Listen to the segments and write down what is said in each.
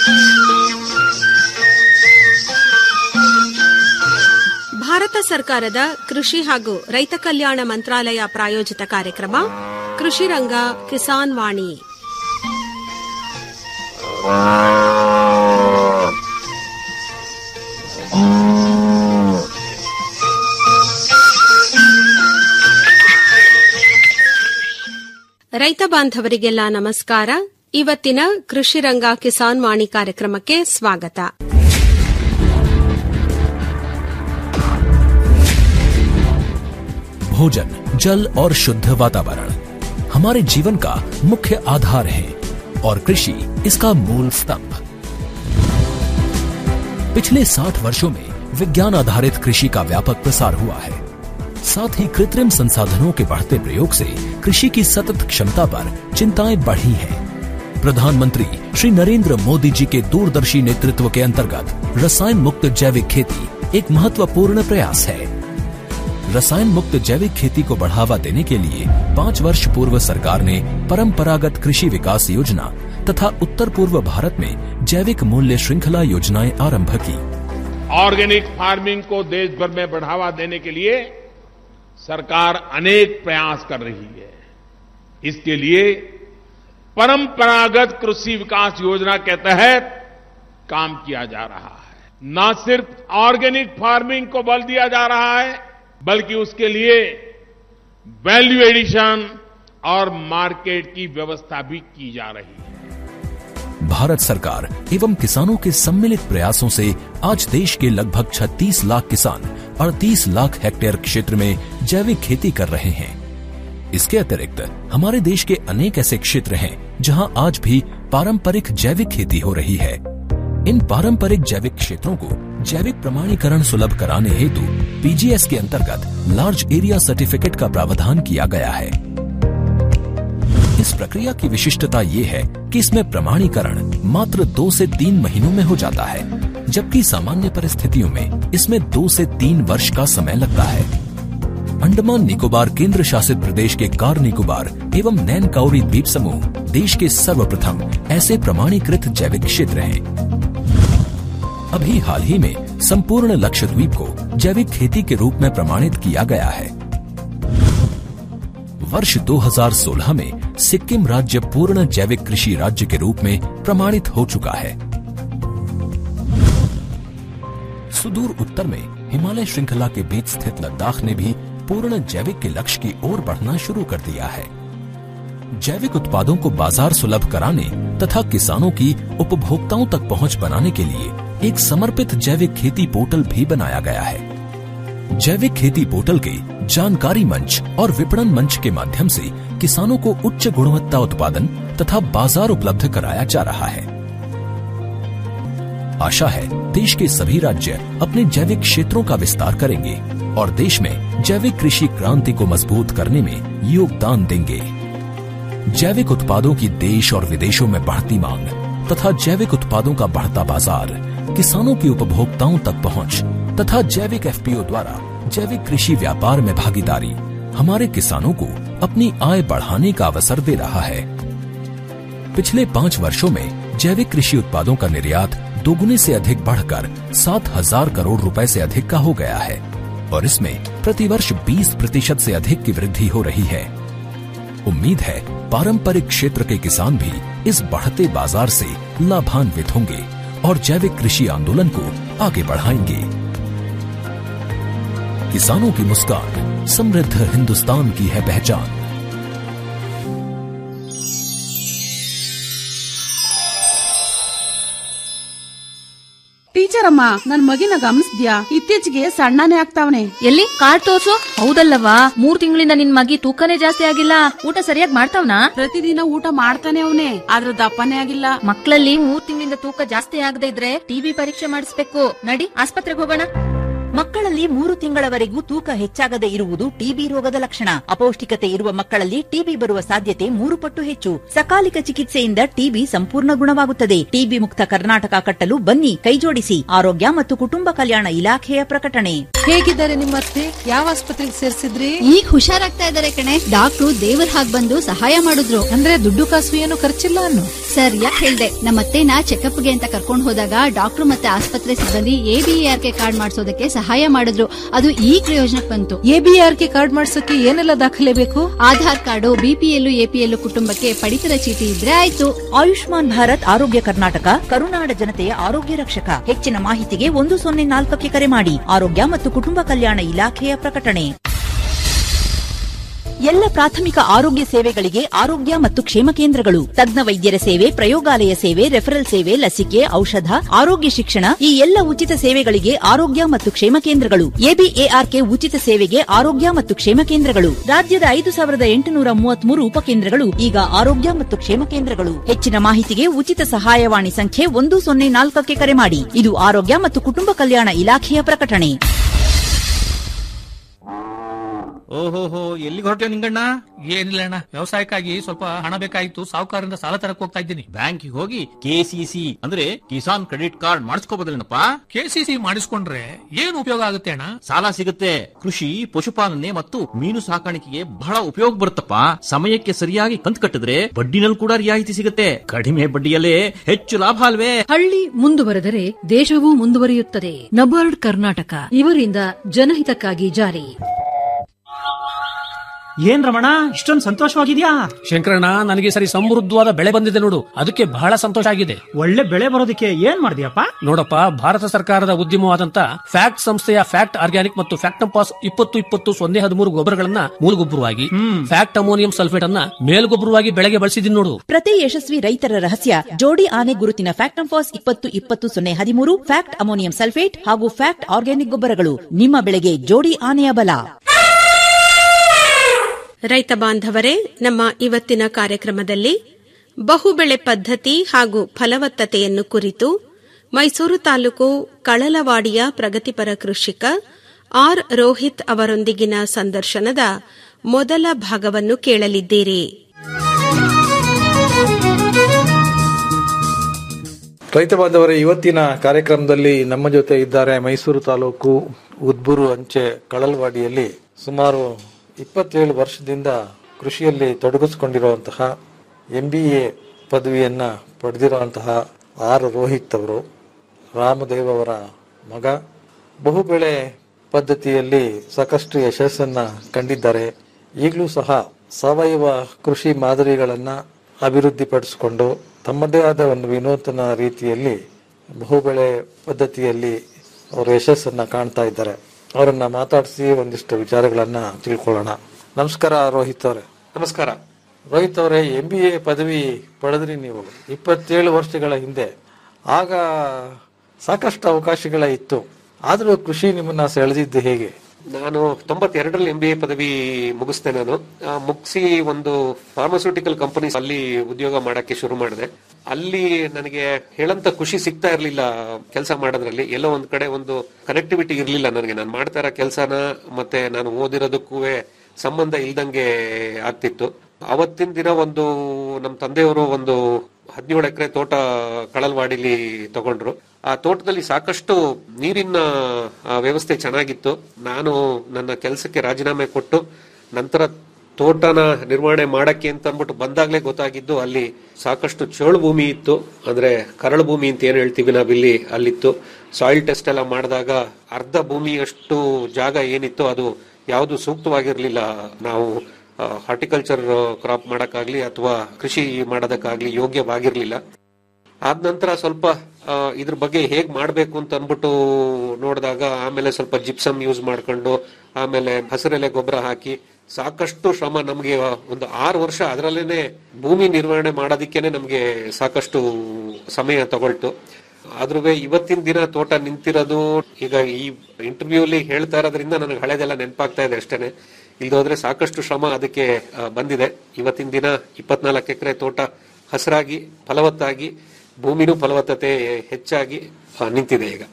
ಭಾರತ ಸರ್ಕಾರದ ಕೃಷಿ ಹಾಗೂ ರೈತ ಕಲ್ಯಾಣ ಮಂತ್ರಾಲಯ ಪ್ರಾಯೋಜಿತ ಕಾರ್ಯಕ್ರಮ ಕೃಷಿ ರಂಗ ಕಿಸಾನ್ ವಾಣಿ ರೈತ ಬಾಂಧವರಿಗೆಲ್ಲ ನಮಸ್ಕಾರ ಇವತ್ತಿನ ಕೃಷಿ ರಂಗ ಕಿಸಾನ್ ವಾಣಿ ಕಾರ್ಯಕ್ರಮಕ್ಕೆ ಸ್ವಾಗತ भोजन जल और शुद्ध वातावरण हमारे जीवन का मुख्य आधार है और कृषि इसका मूल स्तंभ पिछले 60 वर्षों में विज्ञान आधारित कृषि का व्यापक प्रसार हुआ है साथ ही कृत्रिम संसाधनों के बढ़ते प्रयोग से कृषि की सतत क्षमता पर चिंताएं बढ़ी हैं। प्रधानमंत्री श्री नरेंद्र मोदी जी के दूरदर्शी नेतृत्व के अंतर्गत रसायन मुक्त जैविक खेती एक महत्वपूर्ण प्रयास है रसायन मुक्त जैविक खेती को बढ़ावा देने के लिए पाँच वर्ष पूर्व सरकार ने परंपरागत कृषि विकास योजना तथा उत्तर पूर्व भारत में जैविक मूल्य श्रृंखला योजनाएं आरंभ की ऑर्गेनिक फार्मिंग को देश भर में बढ़ावा देने के लिए सरकार अनेक प्रयास कर रही है इसके लिए परंपरागत कृषि विकास योजना के तहत काम किया जा रहा है न सिर्फ ऑर्गेनिक फार्मिंग को बल दिया जा रहा है बल्कि उसके लिए वैल्यू एडिशन और मार्केट की व्यवस्था भी की जा रही है भारत सरकार एवं किसानों के सम्मिलित प्रयासों से आज देश के लगभग 36 लाख किसान 38 लाख हेक्टेयर क्षेत्र में जैविक खेती कर रहे हैं इसके अतिरिक्त हमारे देश के अनेक ऐसे क्षेत्र हैं जहां आज भी पारंपरिक जैविक खेती हो रही है इन पारंपरिक जैविक क्षेत्रों को जैविक प्रमाणीकरण सुलभ कराने हेतु पीजीएस के अंतर्गत लार्ज एरिया सर्टिफिकेट का प्रावधान किया गया है इस प्रक्रिया की विशिष्टता ये है कि इसमें प्रमाणीकरण मात्र दो से तीन महीनों में हो जाता है जबकि सामान्य परिस्थितियों में इसमें दो से तीन वर्ष का समय लगता है अंडमान निकोबार केंद्र शासित प्रदेश के कार निकोबार एवं नैन काउरी द्वीप समूह देश के सर्वप्रथम ऐसे प्रमाणीकृत जैविक क्षेत्र हैं अभी हाल ही में संपूर्ण लक्षद्वीप को जैविक खेती के रूप में प्रमाणित किया गया है वर्ष 2016 में सिक्किम राज्य पूर्ण जैविक कृषि राज्य के रूप में प्रमाणित हो चुका है सुदूर उत्तर में हिमालय श्रृंखला के बीच स्थित लद्दाख ने भी पूर्ण जैविक के लक्ष्य की ओर बढ़ना शुरू कर दिया है जैविक उत्पादों को बाजार सुलभ कराने तथा किसानों की उपभोक्ताओं तक पहुंच बनाने के लिए एक समर्पित जैविक खेती पोर्टल भी बनाया गया है जैविक खेती पोर्टल के जानकारी मंच और विपणन मंच के माध्यम से किसानों को उच्च गुणवत्ता उत्पादन तथा बाजार उपलब्ध कराया जा रहा है आशा है देश के सभी राज्य अपने जैविक क्षेत्रों का विस्तार करेंगे और देश में जैविक कृषि क्रांति को मजबूत करने में योगदान देंगे जैविक उत्पादों की देश और विदेशों में बढ़ती मांग तथा जैविक उत्पादों का बढ़ता बाजार किसानों की उपभोक्ताओं तक पहुंच तथा जैविक एफपीओ द्वारा जैविक कृषि व्यापार में भागीदारी हमारे किसानों को अपनी आय बढ़ाने का अवसर दे रहा है पिछले पाँच वर्षों में जैविक कृषि उत्पादों का निर्यात दोगुने से अधिक बढ़कर सात हजार करोड़ रुपए से अधिक का हो गया है और इसमें प्रतिवर्ष 20 प्रतिशत से अधिक की वृद्धि हो रही है उम्मीद है पारंपरिक क्षेत्र के किसान भी इस बढ़ते बाजार से लाभान्वित होंगे और जैविक कृषि आंदोलन को आगे बढ़ाएंगे किसानों की मुस्कान समृद्ध हिंदुस्तान की है पहचान ಟೀಚರ್ ಅಮ್ಮ ನನ್ ಮಗಿನ ಗಮನಿಸ್ದ್ಯಾ ಇತ್ತೀಚೆಗೆ ಸಣ್ಣನೇ ಆಗ್ತಾವನೆ ಎಲ್ಲಿ ಕಾರ್ಡ್ ತೋರ್ಸು ಹೌದಲ್ಲವಾ ಮೂರ್ ತಿಂಗಳಿಂದ ನಿನ್ ಮಗಿ ತೂಕನೇ ಜಾಸ್ತಿ ಆಗಿಲ್ಲ ಊಟ ಸರಿಯಾಗಿ ಮಾಡ್ತಾವ್ನಾ ಪ್ರತಿದಿನ ಊಟ ಮಾಡ್ತಾನೆ ಅವನೇ ಆದ್ರ ದಪ್ಪನೇ ಆಗಿಲ್ಲ ಮಕ್ಕಳಲ್ಲಿ ಮೂರ್ ತಿಂಗಳಿಂದ ತೂಕ ಜಾಸ್ತಿ ಆಗದೆ ಇದ್ರೆ ಟಿಬಿ ಪರೀಕ್ಷೆ ಮಾಡಿಸ್ಬೇಕು ನಡಿ ಆಸ್ಪತ್ರೆಗೆ ಹೋಗೋಣ ಮಕ್ಕಳಲ್ಲಿ ಮೂರು ತಿಂಗಳವರೆಗೂ ತೂಕ ಹೆಚ್ಚಾಗದೆ ಇರುವುದು ಟಿಬಿ ರೋಗದ ಲಕ್ಷಣ ಅಪೌಷ್ಟಿಕತೆ ಇರುವ ಮಕ್ಕಳಲ್ಲಿ ಟಿಬಿ ಬರುವ ಸಾಧ್ಯತೆ ಮೂರು ಪಟ್ಟು ಹೆಚ್ಚು ಸಕಾಲಿಕ ಚಿಕಿತ್ಸೆಯಿಂದ ಟಿಬಿ ಸಂಪೂರ್ಣ ಗುಣವಾಗುತ್ತದೆ ಟಿಬಿ ಮುಕ್ತ ಕರ್ನಾಟಕ ಕಟ್ಟಲು ಬನ್ನಿ ಕೈಜೋಡಿಸಿ ಆರೋಗ್ಯ ಮತ್ತು ಕುಟುಂಬ ಕಲ್ಯಾಣ ಇಲಾಖೆಯ ಪ್ರಕಟಣೆ ಹೇಗಿದ್ದಾರೆ ನಿಮ್ಮ ಅತ್ತೆ ಯಾವ ಆಸ್ಪತ್ರೆಗೆ ಸೇರಿಸಿದ್ರಿ ಈಗ ಹುಷಾರಾಗ್ತಾ ಇದಾರೆ ಕಣೆ ಡಾಕ್ಟ್ರು ದೇವ್ರ ಹಾಗ್ ಬಂದು ಸಹಾಯ ಮಾಡಿದ್ರು ಅಂದ್ರೆ ದುಡ್ಡು ಕಾಸು ಏನು ಖರ್ಚಿಲ್ಲ ಅನ್ನು ಸರ್ ಯಾಕೆ ಹೇಳ್ದೆ ನಮ್ಮತ್ತೆನ ಚೆಕಪ್ಗೆ ಅಂತ ಕರ್ಕೊಂಡು ಹೋದಾಗ ಡಾಕ್ಟ್ರು ಮತ್ತೆ ಆಸ್ಪತ್ರೆ ಸಿಬ್ಬಂದಿ ಎಬಿಆರ್ ಕೆ ಕಾರ್ಡ್ ಮಾಡಿಸೋದಕ್ಕೆ ಸಹಾಯ ಮಾಡಿದ್ರು ಅದು ಈ ಪ್ರಯೋಜನಕ್ಕೆ ಬಂತು ಎಬಿಆರ್ ಕೆ ಕಾರ್ಡ್ ಮಾಡ್ಸಕ್ಕೆ ಏನೆಲ್ಲ ದಾಖಲೆ ಬೇಕು ಆಧಾರ್ ಕಾರ್ಡು ಬಿಪಿಎಲ್ ಎಪಿಎಲ್ ಕುಟುಂಬಕ್ಕೆ ಪಡಿತರ ಚೀಟಿ ಇದ್ರೆ ಆಯ್ತು ಆಯುಷ್ಮಾನ್ ಭಾರತ್ ಆರೋಗ್ಯ ಕರ್ನಾಟಕ ಕರುನಾಡ ಜನತೆಯ ಆರೋಗ್ಯ ರಕ್ಷಕ ಹೆಚ್ಚಿನ ಮಾಹಿತಿಗೆ ಒಂದು ಸೊನ್ನೆ ನಾಲ್ಕಕ್ಕೆ ಕರೆ ಮಾಡಿ ಆರೋಗ್ಯ ಮತ್ತು ಕುಟುಂಬ ಕಲ್ಯಾಣ ಇಲಾಖೆಯ ಪ್ರಕಟಣೆ ಎಲ್ಲ ಪ್ರಾಥಮಿಕ ಆರೋಗ್ಯ ಸೇವೆಗಳಿಗೆ ಆರೋಗ್ಯ ಮತ್ತು ಕ್ಷೇಮ ಕೇಂದ್ರಗಳು ತಜ್ಞ ವೈದ್ಯರ ಸೇವೆ ಪ್ರಯೋಗಾಲಯ ಸೇವೆ ರೆಫರಲ್ ಸೇವೆ ಲಸಿಕೆ ಔಷಧ ಆರೋಗ್ಯ ಶಿಕ್ಷಣ ಈ ಎಲ್ಲ ಉಚಿತ ಸೇವೆಗಳಿಗೆ ಆರೋಗ್ಯ ಮತ್ತು ಕ್ಷೇಮ ಕೇಂದ್ರಗಳು ಎಬಿಎಆರ್ಕೆ ಉಚಿತ ಸೇವೆಗೆ ಆರೋಗ್ಯ ಮತ್ತು ಕ್ಷೇಮ ಕೇಂದ್ರಗಳು ರಾಜ್ಯದ ಐದು ಸಾವಿರದ ಎಂಟುನೂರ ಮೂವತ್ಮೂರು ಉಪಕೇಂದ್ರಗಳು ಈಗ ಆರೋಗ್ಯ ಮತ್ತು ಕ್ಷೇಮ ಕೇಂದ್ರಗಳು ಹೆಚ್ಚಿನ ಮಾಹಿತಿಗೆ ಉಚಿತ ಸಹಾಯವಾಣಿ ಸಂಖ್ಯೆ ಒಂದು ಸೊನ್ನೆ ನಾಲ್ಕಕ್ಕೆ ಕರೆ ಮಾಡಿ ಇದು ಆರೋಗ್ಯ ಮತ್ತು ಕುಟುಂಬ ಕಲ್ಯಾಣ ಇಲಾಖೆಯ ಪ್ರಕಟಣೆ ಓಹೋಹೋ ಎಲ್ಲಿಗೆ ಹೊರಟೆ ನಿಂಗಣ್ಣ ಏನಿಲ್ಲ ಅಣ್ಣ ವ್ಯವಸಾಯಕ್ಕಾಗಿ ಸ್ವಲ್ಪ ಹಣ ಬೇಕಾಗಿತ್ತು ಸಾಹುಕಾರರಿಂದ ಸಾಲ ತರಕ್ ಹೋಗ್ತಾ ಇದ್ದೀನಿ ಬ್ಯಾಂಕಿಗೆ ಹೋಗಿ ಕೆಸಿಸಿ ಅಂದ್ರೆ ಕಿಸಾನ್ ಕ್ರೆಡಿಟ್ ಕಾರ್ಡ್ ಮಾಡಿಸ್ಕೋಬೋದಲ್ಲೇನಪ್ಪ ಕೆಸಿಸಿ ಮಾಡಿಸ್ಕೊಂಡ್ರೆ ಏನು ಉಪಯೋಗ ಆಗುತ್ತೆ ಅಣ್ಣ ಸಾಲ ಸಿಗುತ್ತೆ ಕೃಷಿ ಪಶುಪಾಲನೆ ಮತ್ತು ಮೀನು ಸಾಕಾಣಿಕೆಗೆ ಬಹಳ ಉಪಯೋಗ ಬರುತ್ತಪ್ಪ ಸಮಯಕ್ಕೆ ಸರಿಯಾಗಿ ಕಂತು ಕಟ್ಟಿದ್ರೆ ಬಡ್ಡಿನಲ್ಲಿ ಕೂಡ ರಿಯಾಯಿತಿ ಸಿಗುತ್ತೆ ಕಡಿಮೆ ಬಡ್ಡಿಯಲ್ಲೇ ಹೆಚ್ಚು ಲಾಭ ಅಲ್ವೇ ಹಳ್ಳಿ ಮುಂದುವರೆದರೆ ದೇಶವೂ ಮುಂದುವರಿಯುತ್ತದೆ ನಬಾರ್ಡ್ ಕರ್ನಾಟಕ ಇವರಿಂದ ಜನಹಿತಕ್ಕಾಗಿ ಜಾರಿ ಏನ್ ರಮಣ ಇಷ್ಟೊಂದು ಸಂತೋಷವಾಗಿದ್ಯಾ ಶಂಕರಣ್ಣ ನನಗೆ ಸರಿ ಸಮೃದ್ಧವಾದ ಬೆಳೆ ಬಂದಿದೆ ನೋಡು ಅದಕ್ಕೆ ಬಹಳ ಸಂತೋಷ ಆಗಿದೆ ಒಳ್ಳೆ ಬೆಳೆ ಬರೋದಕ್ಕೆ ಏನ್ ಮಾಡಿದ್ಯಪ್ಪ ನೋಡಪ್ಪ ಭಾರತ ಸರ್ಕಾರದ ಉದ್ಯಮವಾದಂತ ಫ್ಯಾಕ್ಟ್ ಸಂಸ್ಥೆಯ ಫ್ಯಾಕ್ಟ್ ಆರ್ಗ್ಯಾನಿಕ್ ಮತ್ತು ಫ್ಯಾಕ್ಟಂಪಾಸ್ ಇಪ್ಪತ್ತು ಇಪ್ಪತ್ತು ಸೊನ್ನೆ ಹದಿಮೂರು ಗೊಬ್ಬರಗಳನ್ನ ಮೂಲಗೊಬ್ಬರವಾಗಿ ಫ್ಯಾಕ್ಟ್ ಅಮೋನಿಯಂ ಸಲ್ಫೇಟ್ ಅನ್ನ ಮೇಲ್ಗೊಬ್ಬರವಾಗಿ ಬೆಳೆಗೆ ಬಳಸಿದೀನಿ ನೋಡು ಪ್ರತಿ ಯಶಸ್ವಿ ರೈತರ ರಹಸ್ಯ ಜೋಡಿ ಆನೆ ಗುರುತಿನ ಫ್ಯಾಕ್ಟಂಫಾಸ್ ಇಪ್ಪತ್ತು ಇಪ್ಪತ್ತು ಸೊನ್ನೆ ಹದಿಮೂರು ಫ್ಯಾಕ್ಟ್ ಅಮೋನಿಯಂ ಸಲ್ಫೇಟ್ ಹಾಗೂ ಫ್ಯಾಕ್ಟ್ ಆರ್ಗ್ಯಾನಿಕ್ ಗೊಬ್ಬರಗಳು ನಿಮ್ಮ ಬೆಳೆಗೆ ಜೋಡಿ ಆನೆಯ ಬಲ ರೈತ ಬಾಂಧವರೇ ನಮ್ಮ ಇವತ್ತಿನ ಕಾರ್ಯಕ್ರಮದಲ್ಲಿ ಬಹುಬೆಳೆ ಪದ್ಧತಿ ಹಾಗೂ ಫಲವತ್ತತೆಯನ್ನು ಕುರಿತು ಮೈಸೂರು ತಾಲೂಕು ಕಳಲವಾಡಿಯ ಪ್ರಗತಿಪರ ಕೃಷಿಕ ಆರ್ ರೋಹಿತ್ ಅವರೊಂದಿಗಿನ ಸಂದರ್ಶನದ ಮೊದಲ ಭಾಗವನ್ನು ಕೇಳಲಿದ್ದೀರಿ ರೈತ ಬಾಂಧವರೇ ಇವತ್ತಿನ ಕಾರ್ಯಕ್ರಮದಲ್ಲಿ ನಮ್ಮ ಜೊತೆ ಇದ್ದಾರೆ ಮೈಸೂರು ತಾಲೂಕು ಉದ್ಬೂರು ಅಂಚೆ ಕಳಲ್ವಾಡಿಯಲ್ಲಿ ಸುಮಾರು ಇಪ್ಪತ್ತೇಳು ವರ್ಷದಿಂದ ಕೃಷಿಯಲ್ಲಿ ತೊಡಗಿಸಿಕೊಂಡಿರುವಂತಹ ಎಂ ಬಿ ಎ ಪದವಿಯನ್ನು ಪಡೆದಿರುವಂತಹ ಆರ್ ರೋಹಿತ್ ಅವರು ರಾಮದೇವ್ ಅವರ ಮಗ ಬಹುಬೆಳೆ ಪದ್ಧತಿಯಲ್ಲಿ ಸಾಕಷ್ಟು ಯಶಸ್ಸನ್ನ ಕಂಡಿದ್ದಾರೆ ಈಗಲೂ ಸಹ ಸಾವಯವ ಕೃಷಿ ಮಾದರಿಗಳನ್ನು ಅಭಿವೃದ್ಧಿಪಡಿಸಿಕೊಂಡು ತಮ್ಮದೇ ಆದ ಒಂದು ವಿನೂತನ ರೀತಿಯಲ್ಲಿ ಬಹುಬೆಳೆ ಪದ್ಧತಿಯಲ್ಲಿ ಅವರು ಯಶಸ್ಸನ್ನ ಕಾಣ್ತಾ ಇದ್ದಾರೆ ಅವರನ್ನ ಮಾತಾಡಿಸಿ ಒಂದಿಷ್ಟು ವಿಚಾರಗಳನ್ನ ತಿಳ್ಕೊಳ್ಳೋಣ ನಮಸ್ಕಾರ ರೋಹಿತ್ ಅವರೇ ನಮಸ್ಕಾರ ರೋಹಿತ್ ಅವರೇ ಎಂ ಬಿ ಎ ಪದವಿ ಪಡೆದ್ರಿ ನೀವು ಇಪ್ಪತ್ತೇಳು ವರ್ಷಗಳ ಹಿಂದೆ ಆಗ ಸಾಕಷ್ಟು ಅವಕಾಶಗಳ ಇತ್ತು ಆದರೂ ಕೃಷಿ ನಿಮ್ಮನ್ನ ಸೆಳೆದಿದ್ದು ಹೇಗೆ ನಾನು ತೊಂಬತ್ತೆರಡರಲ್ಲಿ ಎಂ ಬಿ ಎ ಪದವಿ ಮುಗಿಸ್ದೆ ನಾನು ಆ, ಮುಗಿಸಿ ಒಂದು ಫಾರ್ಮಸ್ಯೂಟಿಕಲ್ ಕಂಪನಿ ಅಲ್ಲಿ ಉದ್ಯೋಗ ಮಾಡಕ್ಕೆ ಶುರು ಮಾಡಿದೆ ಅಲ್ಲಿ ನನಗೆ ಹೇಳಂತ ಖುಷಿ ಸಿಗ್ತಾ ಇರ್ಲಿಲ್ಲ ಕೆಲಸ ಮಾಡೋದ್ರಲ್ಲಿ ಎಲ್ಲೋ ಒಂದ್ ಕಡೆ ಒಂದು ಕನೆಕ್ಟಿವಿಟಿ ಇರ್ಲಿಲ್ಲ ನನಗೆ ನಾನು ಮಾಡ್ತಾ ಇರೋ ಕೆಲಸನ ಮತ್ತೆ ನಾನು ಓದಿರೋದಕ್ಕೂ ಸಂಬಂಧ ಇಲ್ದಂಗೆ ಆಗ್ತಿತ್ತು ಅವತ್ತಿನ ದಿನ ಒಂದು ನಮ್ಮ ತಂದೆಯವರು ಒಂದು ಹದಿನೇಳು ಎಕರೆ ತೋಟ ಕಳಲ್ವಾಡಿಲಿ ತಗೊಂಡ್ರು ಆ ತೋಟದಲ್ಲಿ ಸಾಕಷ್ಟು ನೀರಿನ ಆ, ವ್ಯವಸ್ಥೆ ಚೆನ್ನಾಗಿತ್ತು ನಾನು ನನ್ನ ಕೆಲಸಕ್ಕೆ ರಾಜೀನಾಮೆ ಕೊಟ್ಟು ನಂತರ ತೋಟನ ನಿರ್ವಹಣೆ ಮಾಡಕ್ಕೆ ಅಂತ ಅಂದ್ಬಿಟ್ಟು ಬಂದಾಗ್ಲೇ ಗೊತ್ತಾಗಿದ್ದು ಅಲ್ಲಿ ಸಾಕಷ್ಟು ಚೇಳು ಭೂಮಿ ಇತ್ತು ಅಂದ್ರೆ ಕರಳು ಭೂಮಿ ಅಂತ ಏನ್ ಹೇಳ್ತೀವಿ ನಾವಿಲ್ಲಿ ಅಲ್ಲಿತ್ತು ಸಾಯಿಲ್ ಟೆಸ್ಟ್ ಎಲ್ಲ ಮಾಡಿದಾಗ ಅರ್ಧ ಭೂಮಿಯಷ್ಟು ಜಾಗ ಏನಿತ್ತು ಅದು ಯಾವುದು ಸೂಕ್ತವಾಗಿರ್ಲಿಲ್ಲ ನಾವು ಹಾರ್ಟಿಕಲ್ಚರ್ ಕ್ರಾಪ್ ಮಾಡಕ್ಕಾಗ್ಲಿ ಅಥವಾ ಕೃಷಿ ಮಾಡೋದಕ್ಕಾಗ್ಲಿ ಯೋಗ್ಯವಾಗಿರ್ಲಿಲ್ಲ ಆದ ನಂತರ ಸ್ವಲ್ಪ ಆ, ಇದ್ರ ಬಗ್ಗೆ ಹೇಗ್ ಮಾಡ್ಬೇಕು ಅಂತ ಅನ್ಬಿಟ್ಟು ನೋಡಿದಾಗ ಆಮೇಲೆ ಸ್ವಲ್ಪ ಜಿಪ್ಸಮ್ ಯೂಸ್ ಮಾಡ್ಕೊಂಡು ಆಮೇಲೆ ಹಸಿರೆಲೆ ಗೊಬ್ಬರ ಹಾಕಿ ಸಾಕಷ್ಟು ಶ್ರಮ ನಮ್ಗೆ ಒಂದು ಆರು ವರ್ಷ ಅದರಲ್ಲೇನೆ ಭೂಮಿ ನಿರ್ವಹಣೆ ಮಾಡೋದಿಕ್ಕೇನೆ ನಮ್ಗೆ ಸಾಕಷ್ಟು ಸಮಯ ತಗೊಳ್ತು ಆದ್ರೂ ಇವತ್ತಿನ ದಿನ ತೋಟ ನಿಂತಿರೋದು ಈಗ ಈ ಇಂಟರ್ವ್ಯೂ ಅಲ್ಲಿ ಹೇಳ್ತಾ ಇರೋದ್ರಿಂದ ನನಗೆ ಹಳೆದೆಲ್ಲ ನೆನಪಾಗ್ತಾ ಇದೆ ಅಷ್ಟೇನೆ ಇಲ್ದೋದ್ರೆ ಸಾಕಷ್ಟು ಶ್ರಮ ಅದಕ್ಕೆ ಆ, ಬಂದಿದೆ ಇವತ್ತಿನ ದಿನ ಇಪ್ಪತ್ನಾಲ್ಕು ಎಕರೆ ತೋಟ ಹಸಿರಾಗಿ ಫಲವತ್ತಾಗಿ ಭೂಮಿನೂ ಫಲವತ್ತತೆ ಹೆಚ್ಚಾಗಿ ಆ, ನಿಂತಿದೆ ಈಗ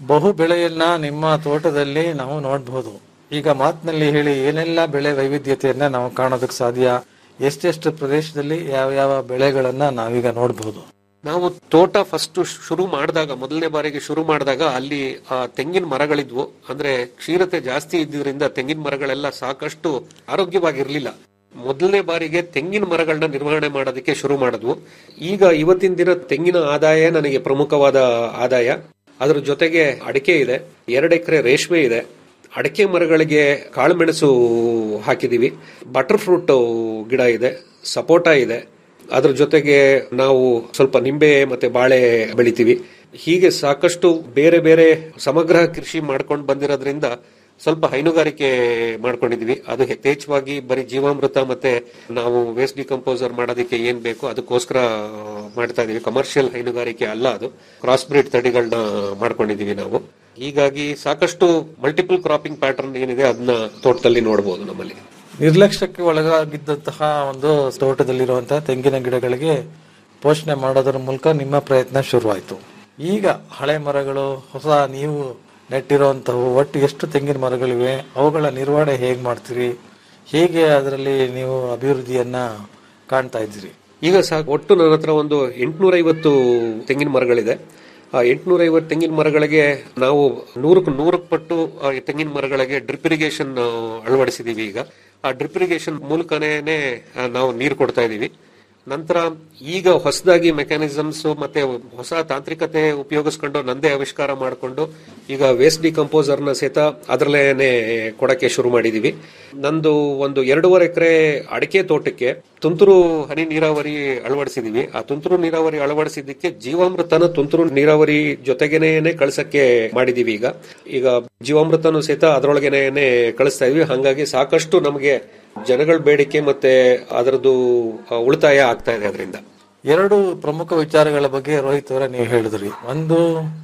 ಬಹು ಬೆಳೆಯನ್ನ ನಿಮ್ಮ ತೋಟದಲ್ಲಿ ನಾವು ನೋಡಬಹುದು ಈಗ ಮಾತಿನಲ್ಲಿ ಹೇಳಿ ಏನೆಲ್ಲ ಬೆಳೆ ವೈವಿಧ್ಯತೆಯನ್ನ ನಾವು ಕಾಣೋದಕ್ಕೆ ಸಾಧ್ಯ ಎಷ್ಟೆಷ್ಟು ಪ್ರದೇಶದಲ್ಲಿ ಯಾವ ಯಾವ ಬೆಳೆಗಳನ್ನ ನಾವೀಗ ನೋಡಬಹುದು ನಾವು ತೋಟ ಫಸ್ಟ್ ಶುರು ಮಾಡಿದಾಗ ಮೊದಲನೇ ಬಾರಿಗೆ ಶುರು ಮಾಡಿದಾಗ ಅಲ್ಲಿ ಆ, ತೆಂಗಿನ ಮರಗಳಿದ್ವು ಅಂದ್ರೆ ಕ್ಷೀರತೆ ಜಾಸ್ತಿ ಇದ್ದಿದ್ರಿಂದ ತೆಂಗಿನ ಮರಗಳೆಲ್ಲ ಸಾಕಷ್ಟು ಆರೋಗ್ಯವಾಗಿರ್ಲಿಲ್ಲ ಮೊದಲನೇ ಬಾರಿಗೆ ತೆಂಗಿನ ಮರಗಳನ್ನ ನಿರ್ವಹಣೆ ಮಾಡೋದಕ್ಕೆ ಶುರು ಮಾಡಿದ್ವು ಈಗ ಇವತ್ತಿನ ದಿನ ತೆಂಗಿನ ಆದಾಯ ನನಗೆ ಪ್ರಮುಖವಾದ ಆದಾಯ ಅದ್ರ ಜೊತೆಗೆ ಅಡಿಕೆ ಇದೆ ಎರಡು ಎಕರೆ ರೇಷ್ಮೆ ಇದೆ ಅಡಿಕೆ ಮರಗಳಿಗೆ ಕಾಳುಮೆಣಸು ಹಾಕಿದೀವಿ ಬಟರ್ ಫ್ರೂಟ್ ಗಿಡ ಇದೆ ಸಪೋಟ ಇದೆ ಅದ್ರ ಜೊತೆಗೆ ನಾವು ಸ್ವಲ್ಪ ನಿಂಬೆ ಮತ್ತೆ ಬಾಳೆ ಬೆಳಿತೀವಿ ಹೀಗೆ ಸಾಕಷ್ಟು ಬೇರೆ ಬೇರೆ ಸಮಗ್ರ ಕೃಷಿ ಮಾಡ್ಕೊಂಡು ಬಂದಿರೋದ್ರಿಂದ ಸ್ವಲ್ಪ ಹೈನುಗಾರಿಕೆ ಮಾಡ್ಕೊಂಡಿದೀವಿ ಅದು ಯಥೇಚ್ಛವಾಗಿ ಬರೀ ಜೀವಾಮೃತ ಮತ್ತೆ ನಾವು ವೇಸ್ಟ್ ಡಿಕಂಪೋಸರ್ ಮಾಡೋದಕ್ಕೆ ಏನ್ ಬೇಕು ಅದಕ್ಕೋಸ್ಕರ ಮಾಡ್ತಾ ಇದೀವಿ ಕಮರ್ಷಿಯಲ್ ಹೈನುಗಾರಿಕೆ ಅಲ್ಲ ಅದು ಕ್ರಾಸ್ ಬ್ರೀಡ್ ತಳಿಗಳನ್ನ ಮಾಡ್ಕೊಂಡಿದೀವಿ ನಾವು ಹೀಗಾಗಿ ಸಾಕಷ್ಟು ಮಲ್ಟಿಪಲ್ ಕ್ರಾಪಿಂಗ್ ಪ್ಯಾಟರ್ನ್ ಏನಿದೆ ಅದನ್ನ ತೋಟದಲ್ಲಿ ನೋಡಬಹುದು ನಮ್ಮಲ್ಲಿ ನಿರ್ಲಕ್ಷ್ಯಕ್ಕೆ ಒಳಗಾಗಿದ್ದಂತಹ ಒಂದು ತೋಟದಲ್ಲಿರುವಂತಹ ತೆಂಗಿನ ಗಿಡಗಳಿಗೆ ಪೋಷಣೆ ಮಾಡೋದರ ಮೂಲಕ ನಿಮ್ಮ ಪ್ರಯತ್ನ ಶುರುವಾಯಿತು ಈಗ ಹಳೆ ಮರಗಳು ಹೊಸ ನೀವು ನೆಟ್ಟಿರುವಂತವು ಒಟ್ಟು ಎಷ್ಟು ತೆಂಗಿನ ಮರಗಳಿವೆ ಅವುಗಳ ನಿರ್ವಹಣೆ ಹೇಗೆ ಮಾಡ್ತೀರಿ ಹೇಗೆ ಅದರಲ್ಲಿ ನೀವು ಅಭಿವೃದ್ಧಿಯನ್ನ ಕಾಣ್ತಾ ಇದ್ದೀರಿ ಈಗ ಸಾಕು ಒಟ್ಟು ನನ್ನ ಹತ್ರ ಒಂದು ಎಂಟುನೂರ ಐವತ್ತು ತೆಂಗಿನ ಮರಗಳಿದೆ ಆ ಎಂಟುನೂರ ಐವತ್ತು ತೆಂಗಿನ ಮರಗಳಿಗೆ ನಾವು ನೂರಕ್ಕೆ ನೂರಕ್ಕೆ ಪಟ್ಟು ಆ ತೆಂಗಿನ ಮರಗಳಿಗೆ ಡ್ರಿಪ್ ಇರಿಗೇಷನ್ ಅಳವಡಿಸಿದೀವಿ ಈಗ ಆ ಡ್ರಿಪ್ ಇರಿಗೇಷನ್ ಮೂಲಕನೇ ಆ, ನಾವು ನೀರು ಕೊಡ್ತಾ ಇದೀವಿ ನಂತರ ಈಗ ಹೊಸದಾಗಿ ಮೆಕ್ಯಾನಿಸಮ್ಸ್ ಮತ್ತೆ ಹೊಸ ತಾಂತ್ರಿಕತೆ ಉಪಯೋಗಿಸ್ಕೊಂಡು ನಂದೇ ಆವಿಷ್ಕಾರ ಮಾಡಿಕೊಂಡು ಈಗ ವೇಸ್ಟ್ ಡಿಕಂಪೋಸರ್ ನ ಸಹಿತ ಅದರಲ್ಲೇನೆ ಕೊಡಕ್ಕೆ ಶುರು ಮಾಡಿದೀವಿ ನಂದು ಒಂದು ಎರಡೂವರೆ ಎಕರೆ ಅಡಿಕೆ ತೋಟಕ್ಕೆ ತುಂತುರು ಹನಿ ನೀರಾವರಿ ಅಳವಡಿಸಿದೀವಿ ಆ ತುಂತುರು ನೀರಾವರಿ ಅಳವಡಿಸಿದ್ದಕ್ಕೆ ಜೀವಾಮೃತನ ತುಂತುರು ನೀರಾವರಿ ಜೊತೆಗೇನೆ ಕಳ್ಸಕ್ಕೆ ಮಾಡಿದೀವಿ ಈಗ ಈಗ ಜೀವಾಮೃತನು ಸಹಿತ ಅದರೊಳಗೇನೆ ಕಳಿಸ್ತಾ ಇದೀವಿ ಹಾಗಾಗಿ ಸಾಕಷ್ಟು ನಮಗೆ ಜನಗಳ ಬೇಡಿಕೆ ಮತ್ತೆ ಅದರದ್ದು ಆ, ಉಳಿತಾಯ ಆಗ್ತಾ ಇದೆ ಅದರಿಂದ ಎರಡು ಪ್ರಮುಖ ವಿಚಾರಗಳ ಬಗ್ಗೆ ರೋಹಿತ್ ಅವರ ನೀವು ಹೇಳಿದ್ರಿ ಒಂದು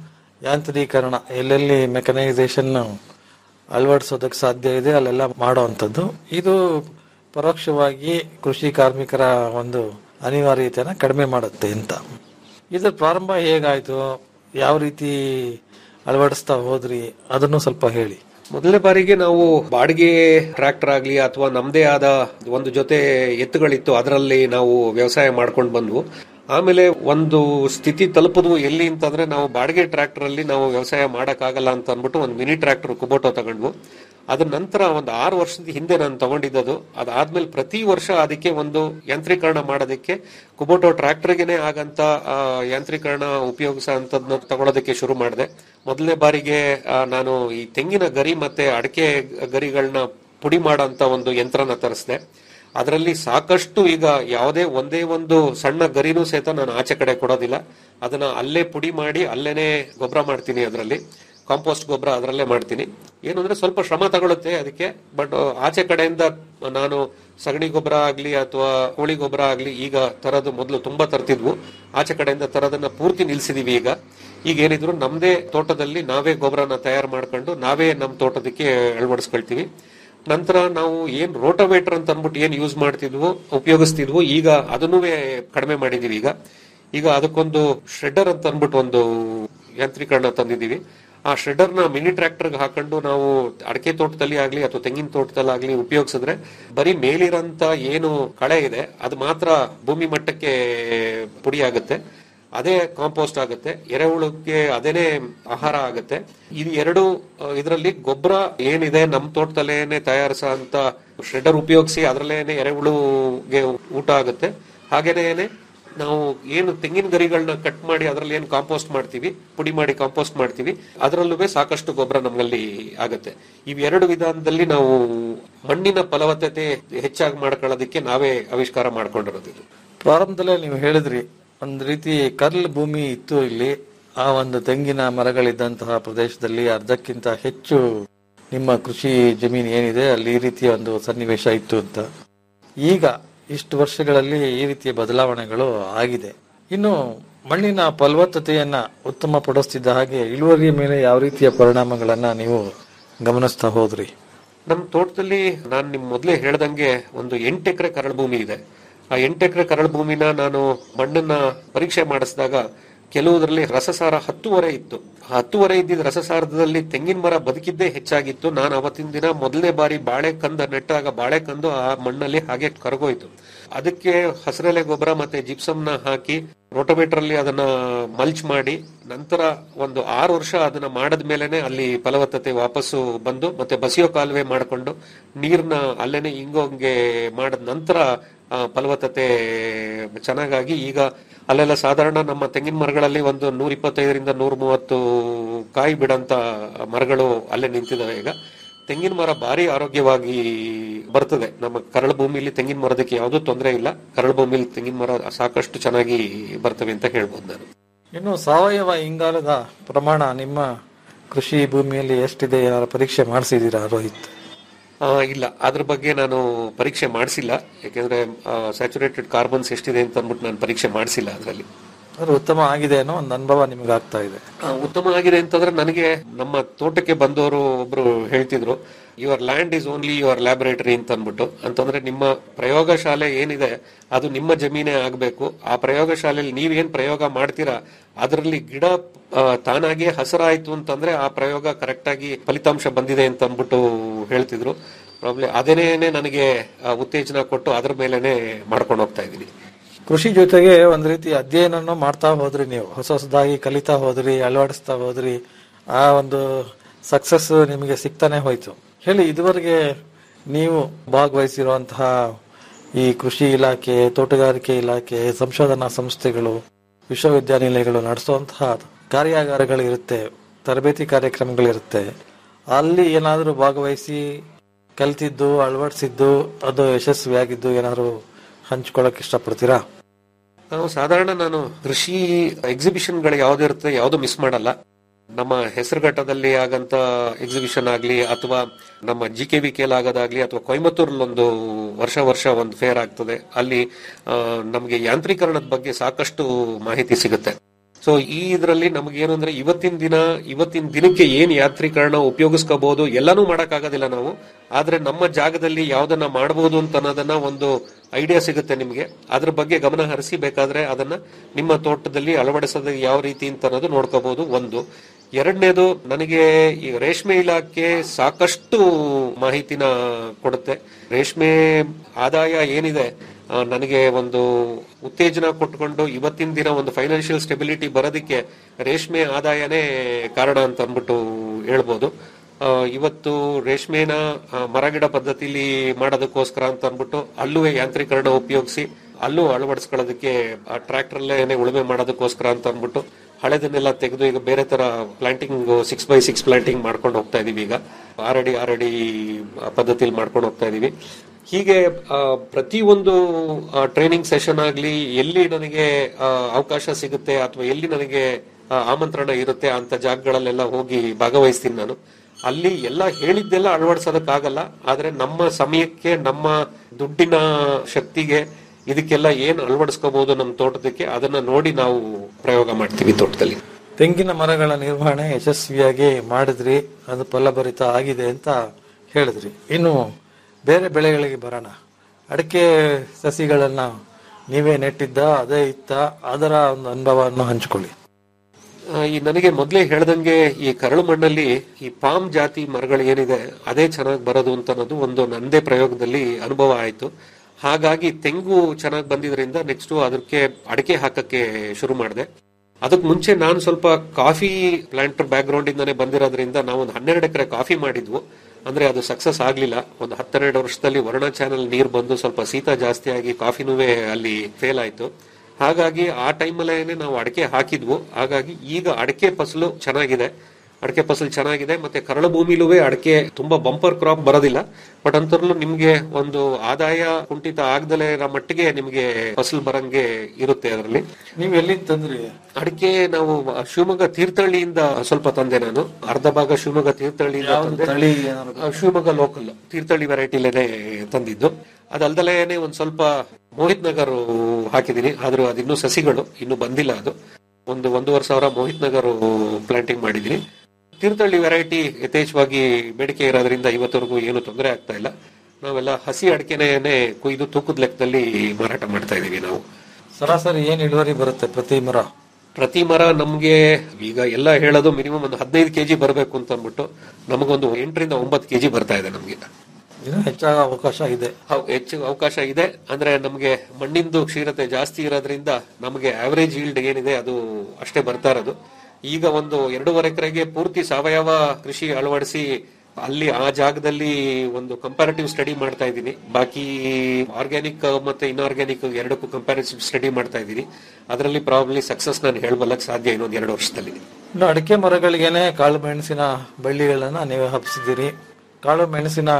ಯಾಂತ್ರೀಕರಣ ಎಲ್ಲೆಲ್ಲಿ ಮೆಕನೈಸೇಷನ್ ಅಳವಡಿಸೋದಕ್ಕೆ ಸಾಧ್ಯ ಇದೆ ಅಲ್ಲೆಲ್ಲ ಮಾಡುವಂಥದ್ದು ಇದು ಪರೋಕ್ಷವಾಗಿ ಕೃಷಿ ಕಾರ್ಮಿಕರ ಒಂದು ಅನಿವಾರ್ಯತೆಯನ್ನ ಕಡಿಮೆ ಮಾಡುತ್ತೆ ಅಂತ ಇದರ ಪ್ರಾರಂಭ ಹೇಗಾಯ್ತು ಯಾವ ರೀತಿ ಅಳವಡಿಸ್ತಾ ಹೋದ್ರಿ ಅದನ್ನು ಸ್ವಲ್ಪ ಹೇಳಿ ಮೊದಲನೇ ಬಾರಿಗೆ ನಾವು ಬಾಡಿಗೆ ಟ್ರ್ಯಾಕ್ಟರ್ ಆಗ್ಲಿ ಅಥವಾ ನಮ್ದೇ ಆದ ಒಂದು ಜೊತೆ ಎತ್ತುಗಳಿತ್ತು ಅದರಲ್ಲಿ ನಾವು ವ್ಯವಸಾಯ ಮಾಡ್ಕೊಂಡು ಬಂದ್ವು ಆಮೇಲೆ ಒಂದು ಸ್ಥಿತಿ ತಲುಪುದು ಎಲ್ಲಿ ಅಂತಂದ್ರೆ ನಾವು ಬಾಡಿಗೆ ಟ್ರ್ಯಾಕ್ಟರ್ ಅಲ್ಲಿ ನಾವು ವ್ಯವಸಾಯ ಮಾಡಕ್ಕಾಗಲ್ಲ ಅಂತ ಅಂದ್ಬಿಟ್ಟು ಒಂದು ಮಿನಿ ಟ್ರ್ಯಾಕ್ಟರ್ ಕುಬೋಟೋ ತಗೊಂಡ್ವು ಅದ್ರ ನಂತರ ಒಂದು ಆರು ವರ್ಷದ ಹಿಂದೆ ನಾನು ತಗೊಂಡಿದ್ದದು ಅದಾದ್ಮೇಲೆ ಪ್ರತಿ ವರ್ಷ ಅದಕ್ಕೆ ಒಂದು ಯಾಂತ್ರೀಕರಣ ಮಾಡೋದಕ್ಕೆ ಕುಬೋಟೋ ಟ್ರ್ಯಾಕ್ಟರ್ಗೆನೆ ಆಗಂತ ಆ, ಯಾಂತ್ರೀಕರಣ ಉಪಯೋಗಿಸೋ ಅಂತದ್ನ ತಗೊಳೋದಕ್ಕೆ ಶುರು ಮಾಡಿದೆ ಮೊದಲನೇ ಬಾರಿಗೆ ಆ, ನಾನು ಈ ತೆಂಗಿನ ಗರಿ ಮತ್ತೆ ಅಡಿಕೆ ಗರಿಗಳನ್ನ ಪುಡಿ ಮಾಡೋಂತ ಒಂದು ಯಂತ್ರನ ತರಿಸಿದೆ ಅದರಲ್ಲಿ ಸಾಕಷ್ಟು ಈಗ ಯಾವುದೇ ಒಂದೇ ಒಂದು ಸಣ್ಣ ಗರಿನೂ ಸಹಿತ ನಾನು ಆಚೆ ಕಡೆ ಕೊಡೋದಿಲ್ಲ ಅದನ್ನ ಅಲ್ಲೇ ಪುಡಿ ಮಾಡಿ ಅಲ್ಲೇನೆ ಗೊಬ್ಬರ ಮಾಡ್ತೀನಿ ಅದರಲ್ಲಿ ಕಾಂಪೋಸ್ಟ್ ಗೊಬ್ಬರ ಅದರಲ್ಲೇ ಮಾಡ್ತೀನಿ ಏನು ಅಂದ್ರೆ ಸ್ವಲ್ಪ ಶ್ರಮ ತಗೊಳುತ್ತೆ ಅದಕ್ಕೆ ಬಟ್ ಆಚೆ ಕಡೆಯಿಂದ ನಾನು ಸಗಣಿ ಗೊಬ್ಬರ ಆಗ್ಲಿ ಅಥವಾ ಕೋಳಿ ಗೊಬ್ಬರ ಆಗ್ಲಿ ಈಗ ತರೋದು ಮೊದಲು ತುಂಬಾ ತರ್ತಿದ್ವು ಆಚೆ ಕಡೆಯಿಂದ ತರೋದನ್ನ ಪೂರ್ತಿ ನಿಲ್ಸಿದೀವಿ ಈಗ ಈಗ ಏನಿದ್ರು ನಮ್ದೇ ತೋಟದಲ್ಲಿ ನಾವೇ ಗೊಬ್ಬರನ ತಯಾರು ಮಾಡ್ಕೊಂಡು ನಾವೇ ನಮ್ಮ ತೋಟದಕ್ಕೆ ಅಳವಡಿಸ್ಕೊಳ್ತೀವಿ ನಂತರ ನಾವು ಏನ್ ರೋಟೋವೇಟರ್ ಅಂತ ಅಂದ್ಬಿಟ್ಟು ಏನ್ ಯೂಸ್ ಮಾಡ್ತಿದ್ವು ಉಪಯೋಗಿಸ್ತಿದ್ವು ಈಗ ಅದನ್ನೂ ಕಡಿಮೆ ಮಾಡಿದೀವಿ ಈಗ ಈಗ ಅದಕ್ಕೊಂದು ಶ್ರೆಡ್ಡರ್ ಅಂತ ಅಂದ್ಬಿಟ್ಟು ಒಂದು ಯಾಂತ್ರೀಕರಣ ತಂದಿದ್ದೀವಿ ಆ ಶ್ರೆಡರ್ ನ ಮಿನಿ ಟ್ರ್ಯಾಕ್ಟರ್ ಹಾಕೊಂಡು ನಾವು ಅಡಕೆ ತೋಟದಲ್ಲಿ ಆಗ್ಲಿ ಅಥವಾ ತೆಂಗಿನ ತೋಟದಲ್ಲಿ ಆಗ್ಲಿ ಉಪಯೋಗಿಸಿದ್ರೆ ಬರೀ ಮೇಲಿರಂತ ಏನು ಕಳೆ ಇದೆ ಅದು ಮಾತ್ರ ಭೂಮಿ ಮಟ್ಟಕ್ಕೆ ಪುಡಿ ಆಗುತ್ತೆ ಅದೇ ಕಾಂಪೋಸ್ಟ್ ಆಗುತ್ತೆ ಎರೆಹುಳಕ್ಕೆ ಅದೇನೆ ಆಹಾರ ಆಗುತ್ತೆ ಇದು ಎರಡು ಇದರಲ್ಲಿ ಗೊಬ್ಬರ ಏನಿದೆ ನಮ್ಮ ತೋಟದಲ್ಲೇನೆ ತಯಾರಿಸೋ ಅಂತ ಶ್ರೆಡರ್ ಉಪಯೋಗಿಸಿ ಅದರಲ್ಲೇನೆ ಎರೆಹುಳುಗೆ ಊಟ ಆಗುತ್ತೆ ಹಾಗೇನೆ ನಾವು ಏನು ತೆಂಗಿನ ಗರಿಗಳನ್ನ ಕಟ್ ಮಾಡಿ ಅದರಲ್ಲಿ ಏನು ಕಾಂಪೋಸ್ಟ್ ಮಾಡ್ತೀವಿ ಪುಡಿ ಮಾಡಿ ಕಾಂಪೋಸ್ಟ್ ಮಾಡ್ತೀವಿ ಅದರಲ್ಲೂ ಸಾಕಷ್ಟು ಗೊಬ್ಬರ ನಮ್ಮಲ್ಲಿ ಆಗುತ್ತೆ ಇವೆರಡು ವಿಧಾನದಲ್ಲಿ ನಾವು ಮಣ್ಣಿನ ಫಲವತ್ತತೆ ಹೆಚ್ಚಾಗಿ ಮಾಡ್ಕೊಳ್ಳೋದಕ್ಕೆ ನಾವೇ ಆವಿಷ್ಕಾರ ಮಾಡ್ಕೊಂಡಿರೋದು ಇದು ಪ್ರಾರಂಭದಲ್ಲೇ ನೀವು ಹೇಳಿದ್ರಿ ಒಂದು ರೀತಿ ಕರ್ಲ್ ಭೂಮಿ ಇತ್ತು ಇಲ್ಲಿ ಆ ಒಂದು ತೆಂಗಿನ ಮರಗಳಿದ್ದಂತಹ ಪ್ರದೇಶದಲ್ಲಿ ಅರ್ಧಕ್ಕಿಂತ ಹೆಚ್ಚು ನಿಮ್ಮ ಕೃಷಿ ಜಮೀನು ಏನಿದೆ ಅಲ್ಲಿ ಈ ರೀತಿಯ ಒಂದು ಸನ್ನಿವೇಶ ಇತ್ತು ಅಂತ ಈಗ ಇಷ್ಟು ವರ್ಷಗಳಲ್ಲಿ ಈ ರೀತಿಯ ಬದಲಾವಣೆಗಳು ಆಗಿದೆ ಇನ್ನು ಮಣ್ಣಿನ ಫಲವತ್ತತೆಯನ್ನ ಉತ್ತಮಪಡಿಸ್ತಿದ್ದ ಹಾಗೆ ಇಳುವರಿಯ ಮೇಲೆ ಯಾವ ರೀತಿಯ ಪರಿಣಾಮಗಳನ್ನ ನೀವು ಗಮನಿಸ್ತಾ ಹೋದ್ರಿ ನಮ್ಮ ತೋಟದಲ್ಲಿ ನಾನು ನಿಮ್ ಮೊದಲೇ ಹೇಳ್ದಂಗೆ ಒಂದು ಎಂಟು ಎಕರೆ ಕರಳು ಭೂಮಿ ಇದೆ ಆ ಎಂಟು ಎಕರೆ ಕರಳು ಭೂಮಿನ ನಾನು ಮಣ್ಣನ್ನ ಪರೀಕ್ಷೆ ಮಾಡಿಸಿದಾಗ ಕೆಲವುದರಲ್ಲಿ ರಸಸಾರ ಹತ್ತುವರೆ ಇತ್ತು ಆ ಹತ್ತುವರೆ ಇದ್ದಿದ್ದ ರಸಸಾರದಲ್ಲಿ ತೆಂಗಿನ ಮರ ಬದುಕಿದ್ದೇ ಹೆಚ್ಚಾಗಿತ್ತು ನಾನು ಅವತ್ತಿನ ದಿನ ಮೊದಲನೇ ಬಾರಿ ಬಾಳೆ ಕಂದ ನೆಟ್ಟಾಗ ಬಾಳೆ ಕಂದು ಆ ಮಣ್ಣಲ್ಲಿ ಹಾಗೆ ಕರಗೋಯ್ತು ಅದಕ್ಕೆ ಹಸಿರೆಲೆ ಗೊಬ್ಬರ ಮತ್ತೆ ಜಿಪ್ಸಮ್ನ ಹಾಕಿ ರೋಟೋವೇಟರ್ ಅಲ್ಲಿ ಅದನ್ನ ಮಲ್ಚ್ ಮಾಡಿ ನಂತರ ಒಂದು ಆರು ವರ್ಷ ಅದನ್ನ ಮಾಡದ ಮೇಲೆನೆ ಅಲ್ಲಿ ಫಲವತ್ತತೆ ವಾಪಸ್ಸು ಬಂದು ಮತ್ತೆ ಬಸಿಯೋ ಕಾಲುವೆ ಮಾಡಿಕೊಂಡು ನೀರ್ನ ಅಲ್ಲೇನೆ ಹಿಂಗೋಂಗೆ ಮಾಡಿದ ನಂತರ ಆ, ಫಲವತ್ತತೆ ಚೆನ್ನಾಗಾಗಿ ಈಗ ಅಲ್ಲೆಲ್ಲ ಸಾಧಾರಣ ನಮ್ಮ ತೆಂಗಿನ ಮರಗಳಲ್ಲಿ ಒಂದು ನೂರ ಇಪ್ಪತ್ತೈದರಿಂದ ನೂರ ಮೂವತ್ತು ಕಾಯಿ ಬಿಡಂತ ಮರಗಳು ಅಲ್ಲೇ ನಿಂತಿದ್ದಾವೆ ಈಗ ತೆಂಗಿನ ಮರ ಭಾರಿ ಆರೋಗ್ಯವಾಗಿ ಬರ್ತದೆ ನಮ್ಮ ಕರಳು ಭೂಮಿಲಿ ತೆಂಗಿನ ಮರದಕ್ಕೆ ಯಾವುದೂ ತೊಂದರೆ ಇಲ್ಲ ಕರಳು ಭೂಮಿಲಿ ತೆಂಗಿನ ಮರ ಸಾಕಷ್ಟು ಚೆನ್ನಾಗಿ ಬರ್ತವೆ ಅಂತ ಹೇಳ್ಬೋದು ನಾನು ಇನ್ನು ಸಾವಯವ ಇಂಗಾಲದ ಪ್ರಮಾಣ ನಿಮ್ಮ ಕೃಷಿ ಭೂಮಿಯಲ್ಲಿ ಎಷ್ಟಿದೆ ಏನಾದ್ರು ಪರೀಕ್ಷೆ ಮಾಡಿಸಿದ್ದೀರಾ ರೋಹಿತ್ ಆ, ಇಲ್ಲ ಅದ್ರ ಬಗ್ಗೆ ನಾನು ಪರೀಕ್ಷೆ ಮಾಡಿಸಿಲ್ಲ ಯಾಕೆಂದ್ರೆ ಸ್ಯಾಚುರೇಟೆಡ್ ಕಾರ್ಬನ್ಸ್ ಎಷ್ಟಿದೆ ಅಂತ ಅಂದ್ಬಿಟ್ಟು ನಾನು ಪರೀಕ್ಷೆ ಮಾಡಿಸಿಲ್ಲ ಅದರಲ್ಲಿ ಅದು ಉತ್ತಮ ಆಗಿದೆ ಅನ್ನೋ ಒಂದು ಅನುಭವ ನಿಮ್ಗೆ ಆಗ್ತಾ ಇದೆ ಉತ್ತಮ ಆಗಿದೆ ಅಂತಂದ್ರೆ ನನಗೆ ನಮ್ಮ ತೋಟಕ್ಕೆ ಬಂದವರು ಒಬ್ರು ಹೇಳ್ತಿದ್ರು your land is only your laboratory ಅಂತ ಅಂದ್ಬಿಟ್ಟು ಅಂತಂದ್ರೆ ನಿಮ್ಮ ಪ್ರಯೋಗಶಾಲೆ ಏನಿದೆ ಅದು ನಿಮ್ಮ ಜಮೀನೇ ಆಗ್ಬೇಕು ಆ ಪ್ರಯೋಗಶಾಲೆಯಲ್ಲಿ ನೀವೇನ್ ಪ್ರಯೋಗ ಮಾಡ್ತೀರಾ ಅದರಲ್ಲಿ ಗಿಡ ಆ, ತಾನಾಗಿಯೇ ಹಸರಾಯ್ತು ಅಂತಂದ್ರೆ ಆ ಪ್ರಯೋಗ ಕರೆಕ್ಟ್ ಆಗಿ ಫಲಿತಾಂಶ ಬಂದಿದೆ ಅಂತ ಅಂದ್ಬಿಟ್ಟು ಹೇಳ್ತಿದ್ರು ಪ್ರಾಬ್ಲಮ್ ಅದೇನೇನೆ ನನಗೆ ಆ, ಉತ್ತೇಜನ ಕೊಟ್ಟು ಅದ್ರ ಮೇಲೆನೆ ಮಾಡ್ಕೊಂಡು ಹೋಗ್ತಾ ಇದ್ದೀನಿ ಕೃಷಿ ಜೊತೆಗೆ ಒಂದ್ ರೀತಿ ಅಧ್ಯಯನವನ್ನು ಮಾಡ್ತಾ ಹೋದ್ರಿ ನೀವು ಹೊಸ ಹೊಸದಾಗಿ ಕಲಿತಾ ಹೋದ್ರಿ ಅಳವಡಿಸ್ತಾ ಹೋದ್ರಿ ಆ ಒಂದು ಸಕ್ಸಸ್ ನಿಮಗೆ ಸಿಗ್ತಾನೆ ಹೋಯ್ತು ಹೇಳಿ ಇದುವರೆಗೆ ನೀವು ಭಾಗವಹಿಸಿರುವಂತಹ ಈ ಕೃಷಿ ಇಲಾಖೆ ತೋಟಗಾರಿಕೆ ಇಲಾಖೆ ಸಂಶೋಧನಾ ಸಂಸ್ಥೆಗಳು ವಿಶ್ವವಿದ್ಯಾನಿಲಯಗಳು ನಡೆಸುವಂತಹ ಕಾರ್ಯಾಗಾರಗಳಿರುತ್ತೆ ತರಬೇತಿ ಕಾರ್ಯಕ್ರಮಗಳಿರುತ್ತೆ ಅಲ್ಲಿ ಏನಾದರೂ ಭಾಗವಹಿಸಿ ಕಲ್ತಿದ್ದು ಅಳವಡಿಸಿದ್ದು ಅದು ಯಶಸ್ವಿಯಾಗಿದ್ದು ಏನಾದ್ರು ಹಂಚ್ಕೊಳ್ಳಕ್ ಇಷ್ಟಪಡ್ತೀರಾ ನಾವು ಸಾಧಾರಣ ನಾನು ಕೃಷಿ ಎಕ್ಸಿಬಿಷನ್ ಗಳು ಯಾವ್ದು ಇರುತ್ತೆ ಯಾವ್ದು ಮಿಸ್ ಮಾಡಲ್ಲ ನಮ್ಮ ಹೆಸರುಘಟ್ಟದಲ್ಲಿ ಆಗಂತ ಎಕ್ಸಿಬಿಷನ್ ಆಗ್ಲಿ ಅಥವಾ ನಮ್ಮ ಜಿ ಕೆ ವಿ ಕೆಲ್ ಆಗೋದಾಗ್ಲಿ ಅಥವಾ ಕೊಯಮತ್ತೂರಲ್ಲಿ ಒಂದು ವರ್ಷ ವರ್ಷ ಒಂದು ಫೇರ್ ಆಗ್ತದೆ ಅಲ್ಲಿ ಆ, ನಮಗೆ ಯಾಂತ್ರೀಕರಣದ ಬಗ್ಗೆ ಸಾಕಷ್ಟು ಮಾಹಿತಿ ಸಿಗುತ್ತೆ ಸೊ ಈ ಇದರಲ್ಲಿ ನಮಗೇನು ಅಂದ್ರೆ ಇವತ್ತಿನ ದಿನ ಇವತ್ತಿನ ದಿನಕ್ಕೆ ಏನ್ ಯಾಂತ್ರೀಕರಣ ಉಪಯೋಗಿಸ್ಕೋಬಹುದು ಎಲ್ಲಾನು ಮಾಡಕ್ಕಾಗೋದಿಲ್ಲ ನಾವು ಆದ್ರೆ ನಮ್ಮ ಜಾಗದಲ್ಲಿ ಯಾವ್ದನ್ನ ಮಾಡಬಹುದು ಅಂತ ಅನ್ನೋದನ್ನ ಒಂದು ಐಡಿಯಾ ಸಿಗುತ್ತೆ ನಿಮ್ಗೆ ಅದ್ರ ಬಗ್ಗೆ ಗಮನ ಹರಿಸಿ ಬೇಕಾದ್ರೆ ಅದನ್ನ ನಿಮ್ಮ ತೋಟದಲ್ಲಿ ಅಳವಡಿಸೋದು ಯಾವ ರೀತಿ ಅಂತ ಅನ್ನೋದು ನೋಡ್ಕೋಬಹುದು ಒಂದು ಎರಡನೇದು ನನಗೆ ಈ ರೇಷ್ಮೆ ಇಲಾಖೆ ಸಾಕಷ್ಟು ಮಾಹಿತಿನ ಕೊಡುತ್ತೆ ರೇಷ್ಮೆ ಆದಾಯ ಏನಿದೆ ಆ, ನನಗೆ ಒಂದು ಉತ್ತೇಜನ ಕೊಟ್ಕೊಂಡು ಇವತ್ತಿನ ದಿನ ಒಂದು ಫೈನಾನ್ಷಿಯಲ್ ಸ್ಟೆಬಿಲಿಟಿ ಬರೋದಕ್ಕೆ ರೇಷ್ಮೆ ಆದಾಯನೇ ಕಾರಣ ಅಂತ ಅಂದ್ಬಿಟ್ಟು ಹೇಳ್ಬೋದು ಆ, ಇವತ್ತು ರೇಷ್ಮೆನ ಆ, ಮರಗಿಡ ಪದ್ಧತಿಲಿ ಮಾಡೋದಕ್ಕೋಸ್ಕರ ಅಂತ ಅಂದ್ಬಿಟ್ಟು ಅಲ್ಲೂ ಯಾಂತ್ರೀಕರಣ ಉಪಯೋಗಿಸಿ ಅಲ್ಲೂ ಅಳವಡಿಸ್ಕೊಳ್ಳೋದಕ್ಕೆ ಟ್ರ್ಯಾಕ್ಟರ್ ಅಲ್ಲೇನೆ ಉಳುಮೆ ಮಾಡೋದಕ್ಕೋಸ್ಕರ ಅಂತ ಅಂದ್ಬಿಟ್ಟು ಹಳೆದನ್ನೆಲ್ಲ ತೆಗೆದು ಈಗ ಬೇರೆ ತರ planting six by six planting ಮಾಡ್ಕೊಂಡು ಹೋಗ್ತಾ ಇದೀವಿ ಈಗ ಆರಡಿ ಆರಡಿ ಪದ್ಧತಿಲಿ ಮಾಡ್ಕೊಂಡು ಹೋಗ್ತಾ ಇದೀವಿ ಹೀಗೆ ಆ, ಪ್ರತಿಯೊಂದು ಟ್ರೈನಿಂಗ್ ಸೆಷನ್ ಆಗ್ಲಿ ಎಲ್ಲಿ ನನಗೆ ಆ, ಅವಕಾಶ ಸಿಗುತ್ತೆ ಅಥವಾ ಎಲ್ಲಿ ನನಗೆ ಆ, ಆಮಂತ್ರಣ ಇರುತ್ತೆ ಅಂತ ಜಾಗಗಳಲ್ಲೆಲ್ಲ ಹೋಗಿ ಭಾಗವಹಿಸ್ತೀನಿ ನಾನು ಅಲ್ಲಿ ಎಲ್ಲ ಹೇಳಿದ್ದೆಲ್ಲ ಅಳವಡಿಸೋದಕ್ಕಾಗಲ್ಲ ಆದ್ರೆ ನಮ್ಮ ಸಮಯಕ್ಕೆ ನಮ್ಮ ದುಡ್ಡಿನ ಶಕ್ತಿಗೆ ಇದಕ್ಕೆಲ್ಲ ಏನ್ ಅಳವಡಿಸ್ಕೋಬಹುದು ನಮ್ಮ ತೋಟದಕ್ಕೆ ಅದನ್ನ ನೋಡಿ ನಾವು ಪ್ರಯೋಗ ಮಾಡ್ತೀವಿ ತೋಟದಲ್ಲಿ ತೆಂಗಿನ ಮರಗಳ ನಿರ್ವಹಣೆ ಯಶಸ್ವಿಯಾಗಿ ಮಾಡಿದ್ರಿ ಅದು ಫಲಭರಿತ ಆಗಿದೆ ಅಂತ ಹೇಳಿದ್ರಿ ಇನ್ನು ಬೇರೆ ಬೆಳೆಗಳಿಗೆ ಬರೋಣ ಅಡಿಕೆ ಸಸಿಗಳನ್ನ ನೀವೇ ನೆಟ್ಟಿದ್ದ ಅದೇ ಇತ್ತ ಅದರ ಒಂದು ಅನುಭವವನ್ನು ಹಂಚಿಕೊಳ್ಳಿ ಆ, ಈ ನನಗೆ ಮೊದಲೇ ಹೇಳ್ದಂಗೆ ಈ ಕರಳು ಮಣ್ಣಲ್ಲಿ ಈ ಪಾಮ್ ಜಾತಿ ಮರಗಳು ಏನಿದೆ ಅದೇ ಚೆನ್ನಾಗಿ ಬರೋದು ಅಂತ ಅನ್ನೋದು ಒಂದು ನಂದೇ ಪ್ರಯೋಗದಲ್ಲಿ ಅನುಭವ ಆಯ್ತು ಹಾಗಾಗಿ ತೆಂಗು ಚೆನ್ನಾಗಿ ಬಂದಿದ್ರಿಂದ ನೆಕ್ಸ್ಟ್ ಅದಕ್ಕೆ ಅಡಿಕೆ ಹಾಕಕ್ಕೆ ಶುರು ಮಾಡಿದೆ ಅದಕ್ಕೆ ಮುಂಚೆ ನಾನು ಸ್ವಲ್ಪ ಕಾಫಿ ಪ್ಲಾಂಟರ್ ಬ್ಯಾಕ್ ಗ್ರೌಂಡ್ ಇಂದಾನೆ ಬಂದಿರೋದ್ರಿಂದ ನಾವು ಒಂದು ಹನ್ನೆರಡು ಎಕರೆ ಕಾಫಿ ಮಾಡಿದ್ವು ಅಂದ್ರೆ ಅದು ಸಕ್ಸಸ್ ಆಗ್ಲಿಲ್ಲ ಒಂದು ಹತ್ತೆರಡು ವರ್ಷದಲ್ಲಿ ವರ್ಣ ಚಾನಲ್ ನೀರು ಬಂದು ಸ್ವಲ್ಪ ಶೀತ ಜಾಸ್ತಿ ಆಗಿ ಕಾಫಿನೂ ಅಲ್ಲಿ ಫೇಲ್ ಆಯ್ತು ಹಾಗಾಗಿ ಆ ಟೈಮಲ್ಲೇನೆ ನಾವು ಅಡಿಕೆ ಹಾಕಿದ್ವು ಹಾಗಾಗಿ ಈಗ ಅಡಿಕೆ ಫಸಲು ಚೆನ್ನಾಗಿದೆ ಅಡಿಕೆ ಫಸಲು ಚೆನ್ನಾಗಿದೆ ಮತ್ತೆ ಕರಳು ಭೂಮಿಲೂ ಅಡಿಕೆ ತುಂಬಾ ಬಂಪರ್ ಕ್ರಾಪ್ ಬರೋದಿಲ್ಲ ಬಟ್ ಅಂತರ್ಲು ನಿಮ್ಗೆ ಒಂದು ಆದಾಯ ಕುಂಠಿತ ಆಗದಲೇ ಇರೋ ಮಟ್ಟಿಗೆ ನಿಮ್ಗೆ ಫಸಲು ಬರಂಗೆ ಇರುತ್ತೆ ಅದರಲ್ಲಿ ನೀವು ಎಲ್ಲಿಂದ ತಂದ್ರಿ ಅಡಿಕೆ ನಾವು ಶಿವಮೊಗ್ಗ ತೀರ್ಥಹಳ್ಳಿಯಿಂದ ಸ್ವಲ್ಪ ತಂದೆ ನಾನು ಅರ್ಧ ಭಾಗ ಶಿವಮೊಗ್ಗ ತೀರ್ಥಹಳ್ಳಿಯಿಂದ ಯಾವ್ದು ತಂದೆ ತಳಿ ಏನಾದ್ರು? ಆ, ಶಿವಮೊಗ್ಗ ಲೋಕಲ್ ತೀರ್ಥಹಳ್ಳಿ ವೆರೈಟಿಲೇನೆ ತಂದಿದ್ದು ಅದಲ್ದಲೇನೆ ಒಂದ್ ಸ್ವಲ್ಪ ಮೋಹಿತ್ ನಗರ್ ಹಾಕಿದೀನಿ ಆದ್ರೂ ಅದಿನ್ನೂ ಸಸಿಗಳು ಇನ್ನು ಬಂದಿಲ್ಲ ಅದು ಒಂದು ಒಂದೂವರೆ ಸಾವಿರ ಮೋಹಿತ್ ನಗರ್ ಪ್ಲಾಂಟಿಂಗ್ ಮಾಡಿದೀನಿ ತೀರ್ಥಹಳ್ಳಿ ವೆರೈಟಿ ಯಥೇಚ್ಛವಾಗಿ ಬೇಡಿಕೆ ಇರೋದ್ರಿಂದ ಇವತ್ತವರೆಗೂ ಏನು ತೊಂದರೆ ಆಗ್ತಾ ಇಲ್ಲ ನಾವೆಲ್ಲ ಹಸಿ ಅಡಿಕೆನೇ ಕೊಯ್ದು ತೂಕದ ಲೆಕ್ಕದಲ್ಲಿ ಮಾರಾಟ ಮಾಡ್ತಾ ಇದೀವಿ ನಾವು ಸರಾಸರಿ ಏನ್ ಇಳುವರಿ ಬರುತ್ತೆ ಪ್ರತಿ ಮರ ಪ್ರತಿ ಮರ ನಮ್ಗೆ ಈಗ ಎಲ್ಲ ಹೇಳೋದು ಮಿನಿಮಮ್ ಒಂದು ಹದಿನೈದು ಕೆಜಿ ಬರಬೇಕು ಅಂತ ಅಂದ್ಬಿಟ್ಟು ನಮಗೊಂದು ಎಂಟರಿಂದ ಒಂಬತ್ತು ಕೆಜಿ ಬರ್ತಾ ಇದೆ ನಮ್ಗೆ ಇನ್ನೂ ಹೆಚ್ಚಾಗ ಅವಕಾಶ ಇದೆ ಹೌ- ಹೆಚ್ಚು ಅವಕಾಶ ಇದೆ ಅಂದ್ರೆ ನಮಗೆ ಮಣ್ಣಿಂದು ಕ್ಷೀರತೆ ಜಾಸ್ತಿ ಇರೋದ್ರಿಂದ ನಮಗೆ ಆವರೇಜ್ ಈಲ್ಡ್ ಏನಿದೆ ಅದು ಅಷ್ಟೇ ಬರ್ತಾ ಇರೋದು ಈಗ ಒಂದು ಎರಡೂವರೆ ಎಕರೆಗೆ ಪೂರ್ತಿ ಸಾವಯವ ಕೃಷಿ ಅಳವಡಿಸಿ ಅಲ್ಲಿ ಆ ಜಾಗದಲ್ಲಿ ಒಂದು ಕಂಪ್ಯಾರಿಟಿವ್ ಸ್ಟಡಿ ಮಾಡ್ತಾ ಇದ್ದೀನಿ ಬಾಕಿ ಆರ್ಗ್ಯಾನಿಕ್ ಮತ್ತೆ ಇನ್ಆರ್ಗ್ಯಾನಿಕ್ ಎರಡಕ್ಕೂ ಕಂಪ್ಯಾರಿಟಿವ್ ಸ್ಟಡಿ ಮಾಡ್ತಾ ಇದ್ದೀನಿ ಅದರಲ್ಲಿ ಪ್ರಾಬ್ಲಿ ಸಕ್ಸಸ್ ನಾನು ಹೇಳ್ಬಲ್ಲಕ್ ಸಾಧ್ಯ ಇನ್ನೊಂದು ಎರಡು ವರ್ಷದಲ್ಲಿ ಇನ್ನು ಅಡಿಕೆ ಮರಗಳಿಗೇನೆ ಕಾಳು ಮೆಣಸಿನ ಬಳ್ಳಿಗಳನ್ನ ನೀವು ಹಬ್ಸಿದ್ದೀರಿ ಕಾಳು ಮೆಣಸಿನ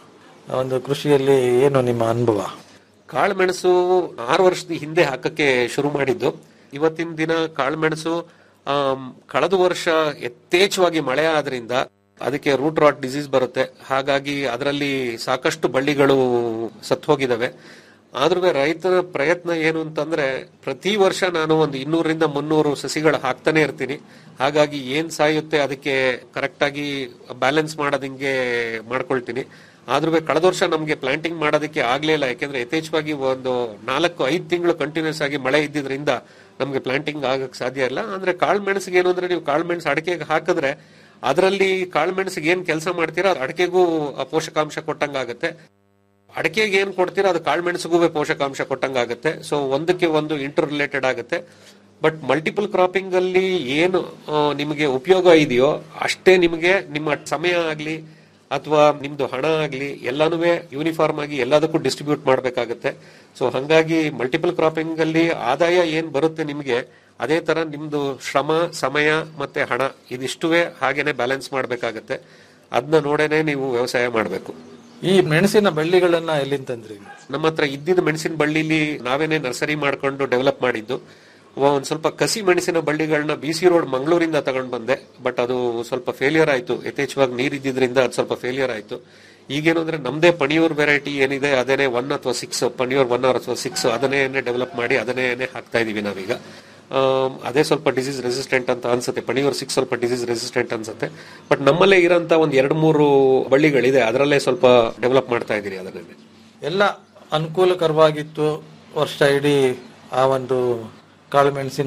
ಒಂದು ಕೃಷಿಯಲ್ಲಿ ಏನು ನಿಮ್ಮ ಅನುಭವ ಕಾಳುಮೆಣಸು ಆರು ವರ್ಷದ ಹಿಂದೆ ಹಾಕಕ್ಕೆ ಶುರು ಮಾಡಿದ್ದು ಇವತ್ತಿನ ದಿನ ಕಾಳುಮೆಣಸು ಆಮ್, ಕಳೆದ ವರ್ಷ ಯಥೇಚ್ಛವಾಗಿ ಮಳೆ ಆದ್ರಿಂದ ಅದಕ್ಕೆ ರೂಟ್ ರಾಟ್ ಡಿಸೀಸ್ ಬರುತ್ತೆ ಹಾಗಾಗಿ ಅದರಲ್ಲಿ ಸಾಕಷ್ಟು ಬಳ್ಳಿಗಳು ಸತ್ತು ಹೋಗಿದಾವೆ ಆದ್ರೂ ರೈತರ ಪ್ರಯತ್ನ ಏನು ಅಂತಂದ್ರೆ ಪ್ರತಿ ವರ್ಷ ನಾನು ಒಂದು ಇನ್ನೂರರಿಂದ ಮುನ್ನೂರು ಸಸಿಗಳು ಹಾಕ್ತಾನೆ ಇರ್ತೀನಿ ಹಾಗಾಗಿ ಏನ್ ಸಾಯುತ್ತೆ ಅದಕ್ಕೆ ಕರೆಕ್ಟ್ ಆಗಿ ಬ್ಯಾಲೆನ್ಸ್ ಮಾಡೋದಿಂಗೆ ಮಾಡ್ಕೊಳ್ತೀನಿ ಆದ್ರೂ ಕಳೆದ ವರ್ಷ ನಮ್ಗೆ ಪ್ಲಾಂಟಿಂಗ್ ಮಾಡೋದಕ್ಕೆ ಆಗ್ಲೇ ಇಲ್ಲ ಯಾಕೆಂದ್ರೆ ಯಥೇಚ್ಛವಾಗಿ ಒಂದು ನಾಲ್ಕು ಐದು ತಿಂಗಳು ಕಂಟಿನ್ಯೂಸ್ ಆಗಿ ಮಳೆ ಇದ್ದಿದ್ರಿಂದ ನಮ್ಗೆ ಪ್ಲಾಂಟಿಂಗ್ ಆಗಕ್ ಸಾಧ್ಯ ಇಲ್ಲ ಅಂದ್ರೆ ಕಾಳು ಮೆಣಸಿಗೆ ಏನು ಅಂದ್ರೆ ನೀವು ಕಾಳು ಮೆಣಸು ಅಡಿಕೆಗೆ ಹಾಕಿದ್ರೆ ಅದರಲ್ಲಿ ಕಾಳು ಮೆಣಸಿಗೆ ಏನ್ ಕೆಲಸ ಮಾಡ್ತೀರಾ ಅದು ಅಡಿಕೆಗೂ ಆ ಪೋಷಕಾಂಶ ಕೊಟ್ಟಂಗಾಗತ್ತೆ ಅಡಿಕೆಗೆ ಏನ್ ಕೊಡ್ತೀರಾ ಅದು ಕಾಳು ಮೆಣಸಿಗೂ ಪೋಷಕಾಂಶ ಕೊಟ್ಟಂಗಾಗತ್ತೆ ಸೊ ಒಂದಕ್ಕೆ ಒಂದು ಇಂಟರ್ ರಿಲೇಟೆಡ್ ಆಗುತ್ತೆ ಬಟ್ ಮಲ್ಟಿಪಲ್ ಕ್ರಾಪಿಂಗ್ ಅಲ್ಲಿ ಏನು ಆ, ನಿಮಗೆ ಉಪಯೋಗ ಇದೆಯೋ ಅಷ್ಟೇ ನಿಮಗೆ ನಿಮ್ಮ ಸಮಯ ಆಗ್ಲಿ ಅಥವಾ ನಿಮ್ದು ಹಣ ಆಗ್ಲಿ ಎಲ್ಲಾನು ಯೂನಿಫಾರ್ಮ್ ಆಗಿ ಎಲ್ಲದಕ್ಕೂ ಡಿಸ್ಟ್ರಿಬ್ಯೂಟ್ ಮಾಡಬೇಕಾಗುತ್ತೆ ಸೊ ಹಂಗಾಗಿ ಮಲ್ಟಿಪಲ್ ಕ್ರಾಪಿಂಗ್ ಅಲ್ಲಿ ಆದಾಯ ಏನ್ ಬರುತ್ತೆ ನಿಮಗೆ ಅದೇ ತರ ನಿಮ್ದು ಶ್ರಮ ಸಮಯ ಮತ್ತೆ ಹಣ ಇದಿಷ್ಟುವೇ ಹಾಗೇನೆ ಬ್ಯಾಲೆನ್ಸ್ ಮಾಡಬೇಕಾಗತ್ತೆ ಅದನ್ನ ನೋಡೇನೆ ನೀವು ವ್ಯವಸಾಯ ಮಾಡಬೇಕು ಈ ಮೆಣಸಿನ ಬಳ್ಳಿಗಳನ್ನ ಎಲ್ಲಿಂದ ತಂದ್ರಿ ನಮ್ಮ ಹತ್ರ ಇದ್ದಿದ್ದ ಮೆಣಸಿನ ಬಳ್ಳಿಲಿ ನಾವೇನೆ ನರ್ಸರಿ ಮಾಡ್ಕೊಂಡು ಡೆವಲಪ್ ಮಾಡಿದ್ದು ಒಂದ್ ಸ್ವಲ್ಪ ಕಸಿ ಮೆಣಸಿನ ಬಳ್ಳಿಗಳನ್ನ ಬಿ ಸಿ ರೋಡ್ ಮಂಗಳೂರಿಂದ ತಗೊಂಡ್ ಬಂದೆ ಬಟ್ ಅದು ಸ್ವಲ್ಪ ಫೇಲಿಯರ್ ಆಯ್ತು ಯಥೇಚ್ಛವಾಗಿ ನೀರಿದ್ದಿದ್ರಿಂದ ಅದು ಸ್ವಲ್ಪ ಫೇಲಿಯರ್ ಆಯ್ತು ಈಗೇನು ಅಂದ್ರೆ ನಮ್ದೇ ಪಣಿಯೂರ್ ವೆರೈಟಿ ಏನಿದೆ ಅದೇನೆ ಒನ್ ಅಥವಾ ಸಿಕ್ಸ್ ಪಣಿಯೂರ್ ಒನ್ ಅಥವಾ ಸಿಕ್ಸ್ ಅದನ್ನೇ ಡೆವಲಪ್ ಮಾಡಿ ಅದನ್ನೇ ಹಾಕ್ತಾ ಇದೀವಿ ನಾವೀಗ ಆಮ್, ಅದೇ ಸ್ವಲ್ಪ ಡಿಸೀಸ್ ರೆಸಿಸ್ಟೆಂಟ್ ಅಂತ ಅನ್ಸುತ್ತೆ ಪಣಿಯೂರ್ ಸಿಕ್ಸ್ ಸ್ವಲ್ಪ ಡಿಸೀಸ್ ರೆಸಿಸ್ಟೆಂಟ್ ಅನ್ಸುತ್ತೆ ಬಟ್ ನಮ್ಮಲ್ಲೇ ಇರೋಂತ ಒಂದ್ ಎರಡು ಮೂರು ಬಳ್ಳಿಗಳಿದೆ ಅದರಲ್ಲೇ ಸ್ವಲ್ಪ ಡೆವಲಪ್ ಮಾಡ್ತಾ ಇದೀನಿ ಅದನ್ನೇ ಎಲ್ಲ ಅನುಕೂಲಕರವಾಗಿತ್ತು ವರ್ಷ ಇಡೀ ಆ ಒಂದು ಕಾಳು ಮೆಣಸಿನ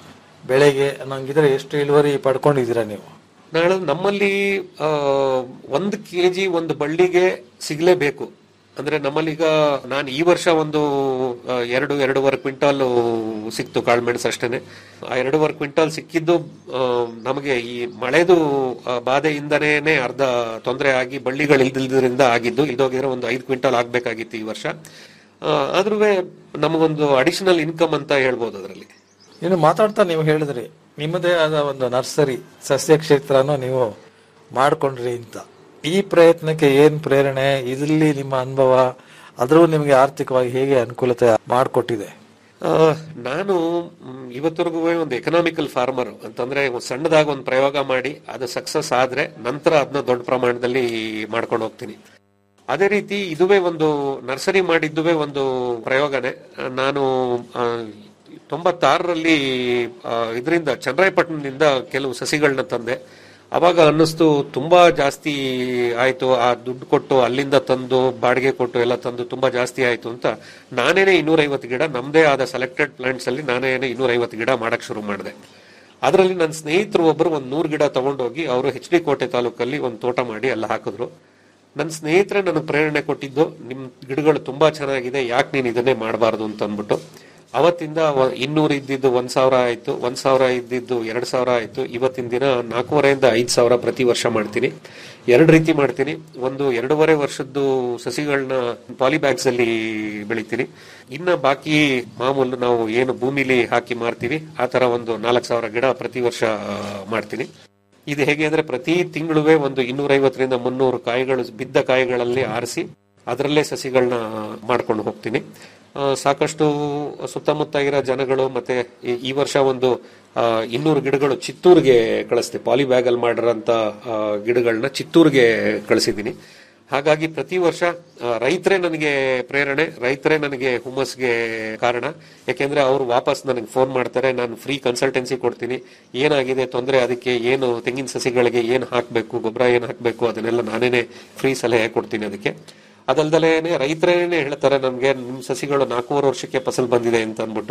ಬೆಳೆಗೆ ನಂಗಿದ್ರೆ ಎಷ್ಟು ಇಳುವರಿ ಪಡ್ಕೊಂಡಿದ್ದೀರಾ ನೀವು ನಾಳೆ ನಮ್ಮಲ್ಲಿ ಆ, ಒಂದು ಕೆಜಿ ಒಂದು ಬಳ್ಳಿಗೆ ಸಿಗ್ಲೇಬೇಕು ಅಂದ್ರೆ ನಮ್ಮಲ್ಲಿ ಈಗ ನಾನು ಈ ವರ್ಷ ಒಂದು ಆ, ಎರಡು ಎರಡೂವರೆ ಕ್ವಿಂಟಾಲ್ ಸಿಕ್ತು ಕಾಳುಮೆಣಸು ಅಷ್ಟೇನೆ ಆ ಎರಡೂವರೆ ಕ್ವಿಂಟಾಲ್ ಸಿಕ್ಕಿದ್ದು ಆ, ನಮಗೆ ಈ ಮಳೆದು ಆ, ಬಾಧೆಯಿಂದನೇ ಅರ್ಧ ತೊಂದರೆ ಆಗಿ ಬಳ್ಳಿಗಳು ಇಲ್ದಿಲ್ದ್ರಿಂದ ಆಗಿದ್ದು ಇಲ್ದೋಗಿದ್ರೆ ಒಂದು ಐದು ಕ್ವಿಂಟಾಲ್ ಆಗ್ಬೇಕಾಗಿತ್ತು ಈ ವರ್ಷ ಆದ್ರೂ ನಮಗೊಂದು ಅಡಿಷನಲ್ ಇನ್ಕಮ್ ಅಂತ ಹೇಳ್ಬೋದು ಅದರಲ್ಲಿ ಇನ್ನು ಮಾತಾಡ್ತಾ ನೀವು ಹೇಳಿದ್ರಿ ನಿಮ್ಮದೇ ಆದ ಒಂದು ನರ್ಸರಿ ಸಸ್ಯ ಕ್ಷೇತ್ರನೂ ನೀವು ಮಾಡ್ಕೊಂಡ್ರಿ ಅಂತ ಈ ಪ್ರಯತ್ನಕ್ಕೆ ಏನ್ ಪ್ರೇರಣೆ ಇದರಲ್ಲಿ ನಿಮ್ಮ ಅನುಭವ ಅದ್ರೂ ನಿಮಗೆ ಆರ್ಥಿಕವಾಗಿ ಹೇಗೆ ಅನುಕೂಲತೆ ಮಾಡಿಕೊಟ್ಟಿದೆ ಆ, ನಾನು ಮ್, ಇವತ್ತವರೆಗೂ ಒಂದು ಎಕನಾಮಿಕಲ್ ಫಾರ್ಮರ್ ಅಂತಂದ್ರೆ ಒಂದ್ ಸಣ್ಣದಾಗಿ ಒಂದು ಪ್ರಯೋಗ ಮಾಡಿ ಅದು ಸಕ್ಸಸ್ ಆದ್ರೆ ನಂತರ ಅದನ್ನ ದೊಡ್ಡ ಪ್ರಮಾಣದಲ್ಲಿ ಮಾಡ್ಕೊಂಡು ಹೋಗ್ತೀನಿ ಅದೇ ರೀತಿ ಇದುವೇ ಒಂದು ನರ್ಸರಿ ಮಾಡಿದ್ದುವೇ ಒಂದು ಪ್ರಯೋಗನೇ ನಾನು ಆ, ತೊಂಬತ್ತಾರರಲ್ಲಿ ಇದರಿಂದ ಚನ್ನರಾಯಪಟ್ಟಣದಿಂದ ಕೆಲವು ಸಸಿಗಳನ್ನ ತಂದೆ ಅವಾಗ ಅನ್ನಿಸ್ತು ತುಂಬಾ ಜಾಸ್ತಿ ಆಯ್ತು ಆ ದುಡ್ಡು ಕೊಟ್ಟು ಅಲ್ಲಿಂದ ತಂದು ಬಾಡಿಗೆ ಕೊಟ್ಟು ಎಲ್ಲ ತಂದು ತುಂಬಾ ಜಾಸ್ತಿ ಆಯ್ತು ಅಂತ ನಾನೇನೆ ಇನ್ನೂರೈವತ್ತು ಗಿಡ ನಮ್ದೇ ಆದ ಸೆಲೆಕ್ಟೆಡ್ ಪ್ಲಾಂಟ್ಸ್ ಅಲ್ಲಿ ನಾನೇನೆ ಇನ್ನೂರೈವತ್ತು ಗಿಡ ಮಾಡಕ್ ಶುರು ಮಾಡಿದೆ ಅದರಲ್ಲಿ ನನ್ನ ಸ್ನೇಹಿತರು ಒಬ್ಬರು ಒಂದ್ ನೂರು ಗಿಡ ತಗೊಂಡೋಗಿ ಅವರು ಎಚ್ ಡಿ ಕೋಟೆ ತಾಲೂಕಲ್ಲಿ ಒಂದು ತೋಟ ಮಾಡಿ ಎಲ್ಲ ಹಾಕಿದ್ರು ನನ್ನ ಸ್ನೇಹಿತರೆ ನನಗೆ ಪ್ರೇರಣೆ ಕೊಟ್ಟಿದ್ದು ನಿಮ್ ಗಿಡಗಳು ತುಂಬಾ ಚೆನ್ನಾಗಿದೆ ಯಾಕೆ ನೀನು ಇದನ್ನೇ ಮಾಡಬಾರ್ದು ಅಂತ ಅಂದ್ಬಿಟ್ಟು ಅವತ್ತಿಂದ ವ- ಇನ್ನೂರು ಇದ್ದಿದ್ದು ಒಂದ್ ಸಾವಿರ ಆಯ್ತು ಒಂದ್ ಸಾವಿರ ಇದ್ದಿದ್ದು ಎರಡ್ ಸಾವಿರ ಆಯ್ತು ಇವತ್ತಿನ ದಿನ ನಾಲ್ಕೂವರೆಯಿಂದ ಐದ್ ಸಾವಿರ ಪ್ರತಿ ವರ್ಷ ಮಾಡ್ತೀನಿ ಎರಡು ರೀತಿ ಮಾಡ್ತೀನಿ ಒಂದು ಎರಡೂವರೆ ವರ್ಷದ್ದು ಸಸಿಗಳನ್ನ ಪಾಲಿಬ್ಯಾಗ್ಸ್ ಅಲ್ಲಿ ಬೆಳಿತೀನಿ ಇನ್ನ ಬಾಕಿ ಮಾಮೂಲು ನಾವು ಏನು ಭೂಮಿಲಿ ಹಾಕಿ ಮಾರ್ತೀವಿ ಆ ತರ ಒಂದು ನಾಲ್ಕು ಸಾವಿರ ಗಿಡ ಪ್ರತಿ ವರ್ಷ ಆ, ಮಾಡ್ತೀನಿ ಇದು ಹೇಗೆ ಅಂದ್ರೆ ಪ್ರತಿ ತಿಂಗಳುವೆ ಒಂದು ಇನ್ನೂರೈವತ್ತರಿಂದ ಮುನ್ನೂರು ಕಾಯಿಗಳು ಬಿದ್ದ ಕಾಯಿಗಳಲ್ಲಿ ಆರಿಸಿ ಅದರಲ್ಲೇ ಸಸಿಗಳನ್ನ ಮಾಡ್ಕೊಂಡು ಹೋಗ್ತೀನಿ ಆ, ಸಾಕಷ್ಟು ಸುತ್ತಮುತ್ತ ಇರೋ ಜನಗಳು ಮತ್ತೆ ಈ- ಈ ವರ್ಷ ಒಂದು ಆ, ಇನ್ನೂರು ಗಿಡಗಳು ಚಿತ್ತೂರಿಗೆ ಕಳಿಸ್ತೆ ಪಾಲಿಬ್ಯಾಗ್ ಅಲ್ಲಿ ಮಾಡಿರೋಂತ ಗಿಡಗಳನ್ನ ಚಿತ್ತೂರಿಗೆ ಕಳಿಸಿದ್ದೀನಿ ಹಾಗಾಗಿ ಪ್ರತಿ ವರ್ಷ ಆ, ರೈತರೇ ನನಗೆ ಪ್ರೇರಣೆ ರೈತರೇ ನನಗೆ ಹುಮ್ಮಸ್ಗೆ ಕಾರಣ ಯಾಕೆಂದ್ರೆ ಅವರು ವಾಪಸ್ ನನಗೆ ಫೋನ್ ಮಾಡ್ತಾರೆ ನಾನು ಫ್ರೀ ಕನ್ಸಲ್ಟೆನ್ಸಿ ಕೊಡ್ತೀನಿ ಏನಾಗಿದೆ ತೊಂದರೆ ಅದಕ್ಕೆ ಏನು ತೆಂಗಿನ ಸಸಿಗಳಿಗೆ ಏನು ಹಾಕಬೇಕು ಗೊಬ್ಬರ ಏನು ಹಾಕಬೇಕು ಅದನ್ನೆಲ್ಲ ನಾನೇನೆ ಫ್ರೀ ಸಲಹೆ ಕೊಡ್ತೀನಿ ಅದಕ್ಕೆ ಅದಲ್ದಲೇನೆ ರೈತರೇನೆ ಹೇಳ್ತಾರೆ ನಮ್ಗೆ ನಿಮ್ ಸಸಿಗಳು ನಾಲ್ಕೂವರೆ ವರ್ಷಕ್ಕೆ ಫಸಲ್ ಬಂದಿದೆ ಅಂತ ಅಂದ್ಬಿಟ್ಟು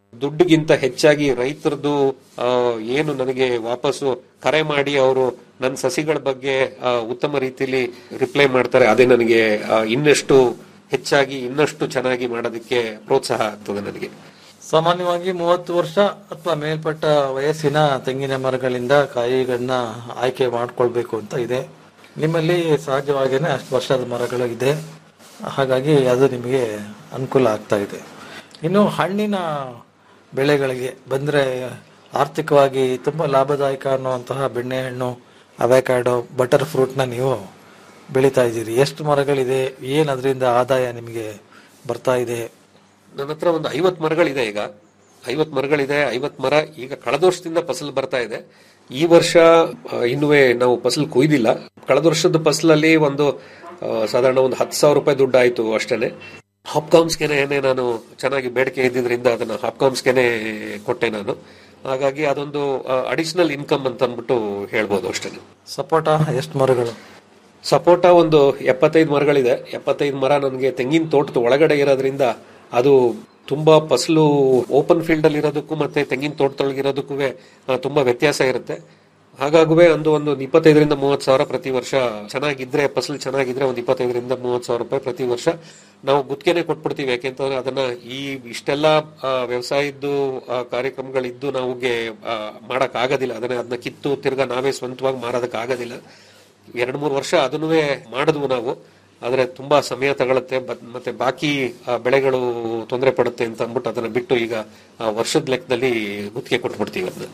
ದುಡ್ಡಿಗಿಂತ ಹೆಚ್ಚಾಗಿ ರೈತರದ್ದು ಆ, ಏನು ನನಗೆ ವಾಪಸ್ಸು ಕರೆ ಮಾಡಿ ಅವರು ನನ್ನ ಸಸಿಗಳ ಬಗ್ಗೆ ಆ, ಉತ್ತಮ ರೀತಿಯಲ್ಲಿ ರಿಪ್ಲೈ ಮಾಡ್ತಾರೆ ಅದೇ ನನಗೆ ಆ, ಇನ್ನಷ್ಟು ಹೆಚ್ಚಾಗಿ ಇನ್ನಷ್ಟು ಚೆನ್ನಾಗಿ ಮಾಡೋದಕ್ಕೆ ಪ್ರೋತ್ಸಾಹ ಆಗ್ತದೆ ನನಗೆ ಸಾಮಾನ್ಯವಾಗಿ ಮೂವತ್ತು ವರ್ಷ ಅಥವಾ ಮೇಲ್ಪಟ್ಟ ವಯಸ್ಸಿನ ತೆಂಗಿನ ಮರಗಳಿಂದ ಕಾಯಿಗಳನ್ನ ಆಯ್ಕೆ ಮಾಡ್ಕೊಳ್ಬೇಕು ಅಂತ ಇದೆ ನಿಮ್ಮಲ್ಲಿ ಸಹಜವಾಗಿಯೇ ಅಷ್ಟು ವರ್ಷದ ಮರಗಳು ಇದೆ ಹಾಗಾಗಿ ಅದು ನಿಮಗೆ ಅನುಕೂಲ ಆಗ್ತಾ ಇದೆ ಇನ್ನು ಹಣ್ಣಿನ ಬೆಳೆಗಳಿಗೆ ಬಂದರೆ ಆರ್ಥಿಕವಾಗಿ ತುಂಬ ಲಾಭದಾಯಕ ಅನ್ನುವಂತಹ ಬೆಣ್ಣೆಹಣ್ಣು ಅವೆಕಾಡೋ ಬಟರ್ ಫ್ರೂಟ್ನ ನೀವು ಬೆಳೀತಾ ಇದ್ದೀರಿ ಎಷ್ಟು ಮರಗಳಿದೆ ಏನು ಅದರಿಂದ ಆದಾಯ ನಿಮಗೆ ಬರ್ತಾ ಇದೆ ನನ್ನ ಹತ್ರ ಒಂದು ಐವತ್ ಮರಗಳಿದೆ ಈಗ ಐವತ್ ಮರಗಳಿದೆ ಐವತ್ ಮರ ಈಗ ಕಳೆದ ವರ್ಷದಿಂದ ಫಸಲು ಬರ್ತಾ ಇದೆ ಈ ವರ್ಷ ಆ, ಇನ್ನುವೇ ನಾವು ಫಸಲು ಕೊಯ್ದಿಲ್ಲ ಕಳೆದ ವರ್ಷದ ಫಸಲಲ್ಲಿ ಒಂದು ಆ, ಸಾಧಾರಣ ಒಂದು ಹತ್ತು ಸಾವಿರ ರೂಪಾಯಿ ದುಡ್ಡು ಆಯ್ತು ಅಷ್ಟೇನೆ ಹಾಪ್ಕಾಮ್ಸ್ಗೆನೆ ನಾನು ಚೆನ್ನಾಗಿ ಬೇಡಿಕೆ ಇದ್ದಿದ್ರಿಂದ ಅದನ್ನ ಹಾಪ್ಕಾಮ್ಸ್ಗೆನೆ ಕೊಟ್ಟೆ ನಾನು ಹಾಗಾಗಿ ಅದೊಂದು ಅಡಿಷನಲ್ ಇನ್ಕಮ್ ಅಂತ ಅಂದ್ಬಿಟ್ಟು ಹೇಳ್ಬೋದು ಅಷ್ಟೇನೆ ಸಪೋಟ ಎಷ್ಟು ಮರಗಳು ಸಪೋಟ ಒಂದು ಎಪ್ಪತ್ತೈದು ಮರಗಳಿದೆ ಎಪ್ಪತ್ತೈದು ಮರ ನನಗೆ ತೆಂಗಿನ ತೋಟದ ಒಳಗಡೆ ಇರೋದ್ರಿಂದ ಅದು ತುಂಬಾ ಫಸಲು ಓಪನ್ ಫೀಲ್ಡ್ ಅಲ್ಲಿ ಇರೋದಕ್ಕೂ ಮತ್ತೆ ತೆಂಗಿನ ತೋಟದೊಳಗಿರೋದಕ್ಕೂ ತುಂಬಾ ವ್ಯತ್ಯಾಸ ಇರುತ್ತೆ ಹಾಗಾಗುವೆ ಒಂದು ಒಂದು ಇಪ್ಪತ್ತೈದರಿಂದ ಮೂವತ್ತು ಸಾವಿರ ಪ್ರತಿ ವರ್ಷ ಚೆನ್ನಾಗಿದ್ರೆ ಫಸಲು ಚೆನ್ನಾಗಿದ್ರೆ ಒಂದು ಇಪ್ಪತ್ತೈದರಿಂದ ಮೂವತ್ತು ಸಾವಿರ ರೂಪಾಯಿ ಪ್ರತಿ ವರ್ಷ ನಾವು ಗುತ್ತಿಗೆನೆ ಕೊಟ್ಬಿಡ್ತೀವಿ ಯಾಕೆಂತಂದ್ರೆ ಅದನ್ನ ಈ ಇಷ್ಟೆಲ್ಲ ಆ, ವ್ಯವಸಾಯದ್ದು ಆ, ಕಾರ್ಯಕ್ರಮಗಳಿದ್ದು ನಮಗೆ ಮಾಡಕ್ ಆಗೋದಿಲ್ಲ ಅದನ್ನ ಅದನ್ನ ಕಿತ್ತು ತಿರ್ಗಾ ನಾವೇ ಸ್ವಂತವಾಗಿ ಮಾರೋದಕ್ಕೆ ಆಗೋದಿಲ್ಲ ಎರಡ್ ಮೂರು ವರ್ಷ ಅದನ್ನೂ ಮಾಡಿದ್ವು ನಾವು ಆದ್ರೆ ತುಂಬಾ ಸಮಯ ತಗೊಳುತ್ತೆ ಬತ್- ಮತ್ತೆ ಬಾಕಿ ಆ, ಬೆಳೆಗಳು ತೊಂದರೆ ಪಡುತ್ತೆ ಅಂತ ಅಂದ್ಬಿಟ್ಟು ಅದನ್ನ ಬಿಟ್ಟು ಈಗ ಆ, ವರ್ಷದ ಲೆಕ್ಕದಲ್ಲಿ ಗುತ್ತಿಗೆ ಕೊಟ್ಬಿಡ್ತೀವಿ ಅದನ್ನ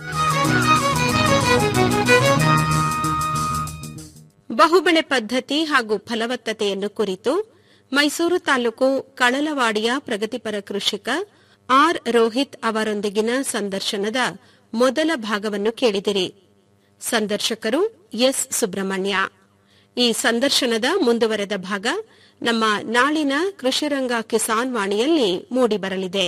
ಬಹುಬೆಳೆ ಪದ್ಧತಿ ಹಾಗೂ ಫಲವತ್ತತೆಯನ್ನು ಕುರಿತು ಮೈಸೂರು ತಾಲೂಕು ಕಳಲವಾಡಿಯ ಪ್ರಗತಿಪರ ಕೃಷಿಕ ಆರ್ ರೋಹಿತ್ ಅವರೊಂದಿಗಿನ ಸಂದರ್ಶನದ ಮೊದಲ ಭಾಗವನ್ನು ಕೇಳಿದಿರಿ ಸಂದರ್ಶಕರು ಎಸ್ ಸುಬ್ರಹ್ಮಣ್ಯ ಈ ಸಂದರ್ಶನದ ಮುಂದುವರೆದ ಭಾಗ ನಮ್ಮ ನಾಳಿನ ಕೃಷಿರಂಗ ಕಿಸಾನ್ ವಾಣಿಯಲ್ಲಿ ಮೂಡಿಬರಲಿದೆ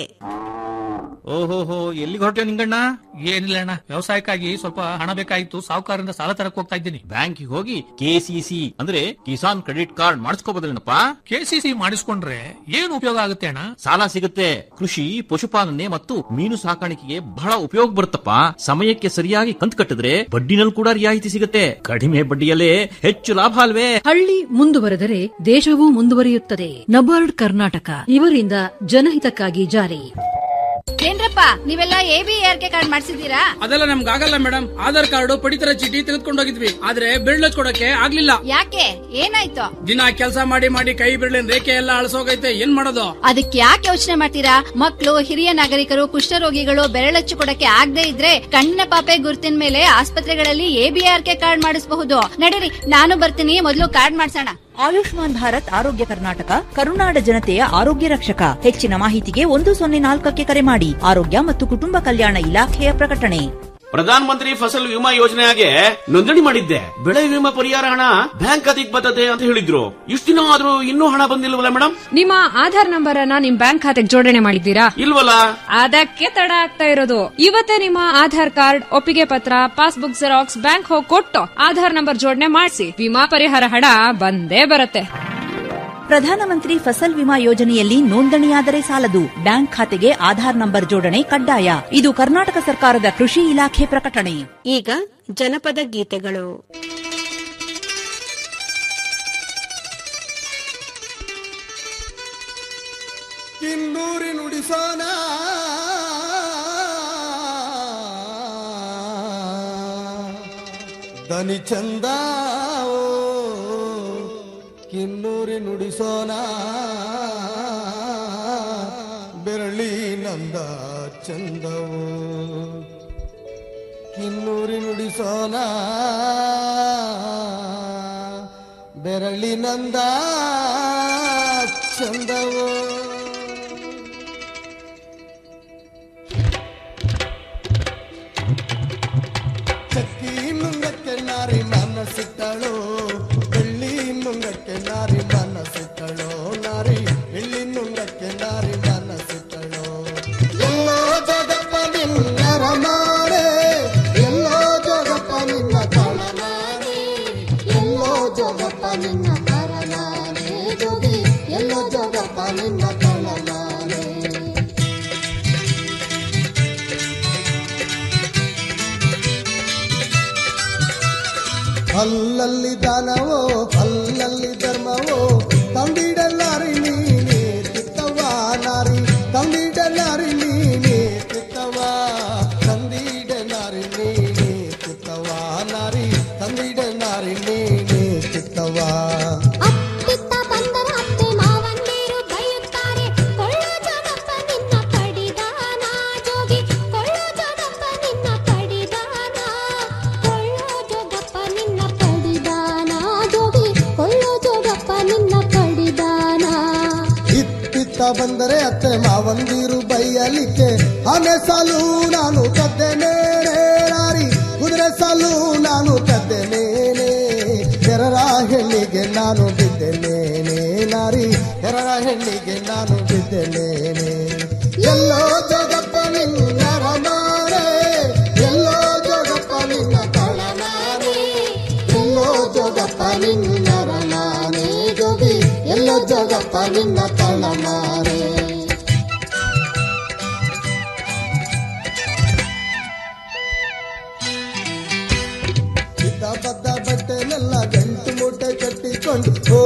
ಓಹೋಹೋ ಎಲ್ಲಿಗೆ ಹೊರಟೆ ನಿಂಗಣ್ಣ ಏನಿಲ್ಲ ಅಣ್ಣ ವ್ಯವಸಾಯಕ್ಕಾಗಿ ಸ್ವಲ್ಪ ಹಣ ಬೇಕಾಗಿತ್ತು ಸಾಹುಕಾರರಿಂದ ಸಾಲ ತರಕ್ ಹೋಗ್ತಾ ಇದ್ದೀನಿ ಬ್ಯಾಂಕಿಗೆ ಹೋಗಿ ಕೆಸಿಸಿ ಅಂದ್ರೆ ಕಿಸಾನ್ ಕ್ರೆಡಿಟ್ ಕಾರ್ಡ್ ಮಾಡಿಸ್ಕೋಬೋದಲ್ಲೇನಪ್ಪ ಕೆಸಿಸಿ ಮಾಡಿಸ್ಕೊಂಡ್ರೆ ಏನು ಉಪಯೋಗ ಆಗುತ್ತೆ ಅಣ್ಣ ಸಾಲ ಸಿಗುತ್ತೆ ಕೃಷಿ ಪಶುಪಾಲನೆ ಮತ್ತು ಮೀನು ಸಾಕಾಣಿಕೆಗೆ ಬಹಳ ಉಪಯೋಗ ಬರುತ್ತಪ್ಪ ಸಮಯಕ್ಕೆ ಸರಿಯಾಗಿ ಕಂತು ಕಟ್ಟಿದ್ರೆ ಬಡ್ಡಿನಲ್ಲಿ ಕೂಡ ರಿಯಾಯಿತಿ ಸಿಗುತ್ತೆ ಕಡಿಮೆ ಬಡ್ಡಿಯಲ್ಲೇ ಹೆಚ್ಚು ಲಾಭ ಅಲ್ವೇ ಹಳ್ಳಿ ಮುಂದುವರೆದರೆ ದೇಶವೂ ಮುಂದುವರಿಯುತ್ತದೆ ನಬಾರ್ಡ್ ಕರ್ನಾಟಕ ಇವರಿಂದ ಜನಹಿತಕ್ಕಾಗಿ ಜಾರಿ ಏನ್ರಪ್ಪ ನೀವೆಲ್ಲ A B R K card ಮಾಡಿಸಿದೀರಾ ಅದೆಲ್ಲ ನಮ್ಗೆ ಆಗಲ್ಲ ಮೇಡಮ್ ಆಧಾರ್ ಕಾರ್ಡ್ ಪಡಿತರ ಚೀಟಿ ತೆಗೆದುಕೊಂಡು ಹೋಗಿದ್ವಿ ಆದ್ರೆ ಬಿರ್ಳ ಕೊಡಕ್ಕೆ ಆಗ್ಲಿಲ್ಲ ಯಾಕೆ ಏನಾಯ್ತು ದಿನ ಕೆಲಸ ಮಾಡಿ ಮಾಡಿ ಕೈ ಬಿರ್ಲಿನ ರೇಖೆ ಎಲ್ಲ ಅಳಸೋಗೈತೆ ಏನ್ ಮಾಡೋದು ಅದಕ್ಕೆ ಯಾಕೆ ಯೋಚನೆ ಮಾಡ್ತೀರಾ ಮಕ್ಕಳು ಹಿರಿಯ ನಾಗರಿಕರು ಕುಷ್ಠರೋಗಿಗಳು ಬೆರಳಚ್ಚು ಕೊಡಕ್ಕೆ ಆಗದೆ ಇದ್ರೆ ಕಣ್ಣಿನ ಪಾಪೆ ಗುರುತಿನ ಮೇಲೆ ಆಸ್ಪತ್ರೆಗಳಲ್ಲಿ ಎಬಿಆರ್ ಕೆ ಕಾರ್ಡ್ ಮಾಡಿಸಬಹುದು ನಡೀರಿ ನಾನು ಬರ್ತೀನಿ ಮೊದಲು ಕಾರ್ಡ್ ಮಾಡ್ಸೋಣ ಆಯುಷ್ಮಾನ್ ಭಾರತ್ ಆರೋಗ್ಯ ಕರ್ನಾಟಕ ಕರುನಾಡ ಜನತೆಯ ಆರೋಗ್ಯ ರಕ್ಷಕ ಹೆಚ್ಚಿನ ಮಾಹಿತಿಗೆ ಒಂದು ಸೊನ್ನೆ ನಾಲ್ಕಕ್ಕೆ ಕರೆ ಮಾಡಿ ಆರೋಗ್ಯ ಮತ್ತು ಕುಟುಂಬ ಕಲ್ಯಾಣ ಇಲಾಖೆಯ ಪ್ರಕಟಣೆ ಪ್ರಧಾನ ಮಂತ್ರಿ ಫಸಲ್ ವಿಮಾ ಯೋಜನೆಗೆ ನೋಂದಣಿ ಮಾಡಿದ್ದೆ ಬೆಳೆ ವಿಮಾ ಪರಿಹಾರ ಹಣ ಬ್ಯಾಂಕ್ ಖಾತೆಗೆ ಬರ್ತದೆ ಅಂತ ಹೇಳಿದ್ರು ಇಷ್ಟು ದಿನ ಆದ್ರೂ ಇನ್ನೂ ಹಣ ಬಂದಿಲ್ವಲ್ಲ ಮೇಡಮ್ ನಿಮ್ಮ ಆಧಾರ್ ನಂಬರ್ ಅನ್ನ ನಿಮ್ ಬ್ಯಾಂಕ್ ಖಾತೆಗೆ ಜೋಡಣೆ ಮಾಡಿದ್ದೀರಾ ಇಲ್ವಲ್ಲ ಅದಕ್ಕೆ ತಡ ಆಗ್ತಾ ಇರೋದು ಇವತ್ತೇ ನಿಮ್ಮ ಆಧಾರ್ ಕಾರ್ಡ್ ಒಪ್ಪಿಗೆ ಪತ್ರ ಪಾಸ್ಬುಕ್ ಜೆರಾಕ್ಸ್ ಬ್ಯಾಂಕ್ ಹೋಗಿ ಕೊಟ್ಟು ಆಧಾರ್ ನಂಬರ್ ಜೋಡಣೆ ಮಾಡಿಸಿ ವಿಮಾ ಪರಿಹಾರ ಹಣ ಬಂದೇ ಬರುತ್ತೆ ಪ್ರಧಾನಮಂತ್ರಿ ಫಸಲ್ ವಿಮಾ ಯೋಜನೆಯಲ್ಲಿ ನೋಂದಣಿಯಾದರೆ ಸಾಲದು ಬ್ಯಾಂಕ್ ಖಾತೆಗೆ ಆಧಾರ್ ನಂಬರ್ ಜೋಡಣೆ ಕಡ್ಡಾಯ ಇದು ಕರ್ನಾಟಕ ಸರ್ಕಾರದ ಕೃಷಿ ಇಲಾಖೆ ಪ್ರಕಟಣೆ ಈಗ ಜನಪದ ಗೀತೆಗಳು ಕಿನ್ನೂರಿ ನುಡಿಸೋಣ ದನಿ ಚಂದ ಕಿನ್ನೂರಿ ನುಡಿಸೋಣ ಬೆರಳಿ ನಂದ ಚಂದವು ಕಿನ್ನೂರಿ ನುಡಿಸೋಣ ಬೆರಳಿ ನಂದ ಚಂದವು ಚಕ್ಕಿ ಮುಂಗಕ್ಕೆ ನಾರಿ ಮನಸ್ಸಿಟ್ಟಳು ಬೆಳ್ಳಿ ಮುಂಗಕ್ಕೆ ನಾರಿ ಮನಸ್ಸಿಟ್ಟಳು ನಾರಿ ಬೆಳ್ಳಿ ಮುಂಗಕ್ಕೆ ನಾರಿ ಮನಸ್ಸಿಟ್ಟಳು ಎಲ್ಲೋ ಜಗಪ್ಪ ನಿನ್ನರ ಮಾಡೆ ಎಲ್ಲೋ ಜಗಪ್ಪ ನಿನ್ನ ತಳನಾಡೆ ಎಲ್ಲೋ ಜಗಪ್ಪ ನಿನ್ನ ತರನಾಡೆ ಜೋಗಿ ಎಲ್ಲೋ ಜಗಪ್ಪ ನಿನ್ನ ತಳನಾಡೆ ಅಲ್ಲಲ್ಲಿ ದಾನವೋ ಅಲ್ಲಲ್ಲಿ ಧರ್ಮವೋ ತಂದಿಡಲಾರಿ ನೀನೇ ತಿತ್ತವ ನಾರಿ ತಂದಿಡಲಾರಿ ನೀನೇ ತಿತ್ತವ ತಂದಿಡಲಾರಿ ನೀನೇ ತಿತ್ತವ ನಾರಿ ತಂದಿಡಲಾರಿ ನೀನೇ ತಿತ್ತವ ಅತ್ತಿತ್ತ ಬಂದರ ಅತ್ತೆ ಮಾವಂದಿರು ಬೈಯುತ್ತಾರೆ ಕೊಳ್ಳೋ ಜೋಗಪ್ಪ ನಿನ್ನ ಕಡಿದಾನ ಜೋಗಿ ಕೊಳ್ಳೋ ಜೋಗಪ್ಪ ನಿನ್ನ ಕಡಿದಾನ ಕೊಳ್ಳೋ ಜೋಗಪ್ಪ ನಿನ್ನ ಕಡಿದಾನ ಜೋಗಿ ಕೊಳ್ಳೋ ಜೋಗಪ್ಪ ನಿನ್ನ ಕಡಿದಾನ ಇತ್ತಿತ್ತ ಬಂದರೆ ಅತ್ತೆ ಮಾವಂದಿರು ಬೈಯಲಿಕ್ಕೆ ಆನೆ ಸಾಲು ನಾನು ಕದ್ದೆನೇ ನಾರಿ ಕುದುರೆ ಸಾಲು ನಾನು ಕದ್ದೆನೇನೆ ಎರರ ಹೆಣ್ಣಿಗೆ ನಾನು ಬಿದ್ದೆನೇನೆ ನಾರಿ ಎರರ ಹೆಣ್ಣಿಗೆ ನಾನು ಬಿದ್ದೆನೇನೆ ಎಲ್ಲೋ ಜಗಪ್ಪ ನಿನ್ನ ರಮಾರೆ ಎಲ್ಲೋ ಜಗಪ್ಪ ನಿನ್ನ ತಳಮಾರೆ ಎಲ್ಲೋ ಜೋಗಪ್ಪ ನಿನ್ನ ರಮಾನೆ ಜೋಗಿ ಎಲ್ಲೋ ಜೋಗಪ್ಪ ನಿನ್ನ ತಳಮಾರೆ ಇದ್ದ ಬದ್ದ ಬಟ್ಟೆನೆಲ್ಲ ಗಂಟು ಮೂಟೆ ಕಟ್ಟಿಕೊಂಡು ಓ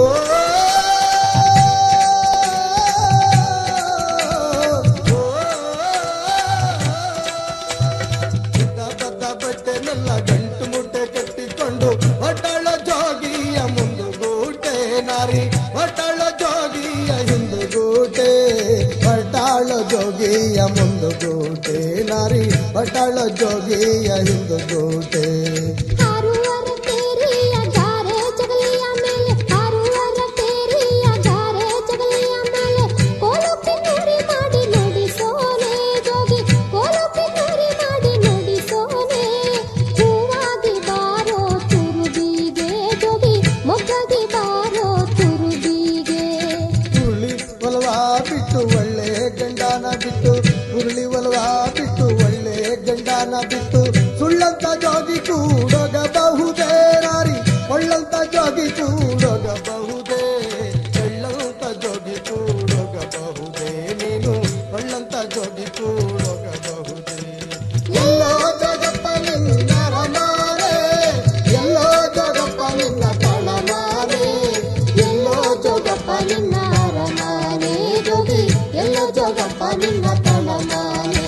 ಇದ್ದ ಬದ್ದ ಬಟ್ಟೆನೆಲ್ಲ ಗಂಟು ಮೂಟೆ ಕಟ್ಟಿಕೊಂಡು ಒಟ್ಟಾಳ ಜೋಗಿಯ ಮುಂದುಗೂಟೆ ನಾರಿ ಒಟ್ಟಾಳ ಜೋಗಿಯ ಹಿಂದುಗೂಟೆ ಒಟ್ಟಾಳ ಜೋಗಿಯ ಮುಂದುಗೂಟೆ ನಾರಿ ಒಟ್ಟಾಳ ಜೋಗಿಯ ಹಿಂದುಗೂಟೆ ಹಾರುವರ ತೇರಿಯ ಜಾರೆ ಜಗಲಿಯ ಮೇಲೆ ಹಾರುವರ ತೇರಿಯ ಜಾರೆ ಜಗಲಿಯ ಮೇಲೆ ಕೋಲುಪಿ ನುಡಿ ಮಾಡಿ ನುಡಿಸೋನೆ ಜೋಗಿ ಕೋಲುಪಿ ನುಡಿ ಮಾಡಿ ನುಡಿಸೋನೆ ಹೂವಾಗಿ ಬಾರೋ ತುರುಬಿಗೆ ಜೋಗಿ ಮೊಗ್ಗಾಗಿ ಬಾರೋ ತುರುಬಿಗೆ ಉರುಳಿ ಒಲವಾ ಬಿಟ್ಟು ಒಳ್ಳೆ ಗಂಡನ ಬಿಟ್ಟು ಉರುಳಿ ಒಲವಾ ಬಿಟ್ಟು ಒಳ್ಳೆ ಗಂಡನ ಬಿಟ್ಟು ಸುಳ್ಳಂತ ಜೋಗಿ ಕೂಡೋಗಬಹುದೇ ನಾರಿ ಒಳ್ಳಂತ ಜೋಗಿ ಕೂಡೋಗಬಹುದೇ ಒಳ್ಳಂತ ಜೋಗಿ ಕೂಡೋಗಬಹುದೇ ನೀನು ಒಳ್ಳಂತ ಜೋಗಿ ಕೂಡೋಗಬಹುದೇ ಎಲ್ಲೋ ಜಗಪ್ಪ ನಿನ್ನ ರಮಾರೆ ಎಲ್ಲೋ ಜಗಪ್ಪ ನಿನ್ನ ತಳಮಾರೆ ಎಲ್ಲೋ ಜೋಗಪ್ಪ ನಿನ್ನ ಅರಮಾನೆ ಜೋಗಿ ಎಲ್ಲೋ ಜೋಗಪ್ಪ ನಿನ್ನ ತಳಮಾನೆ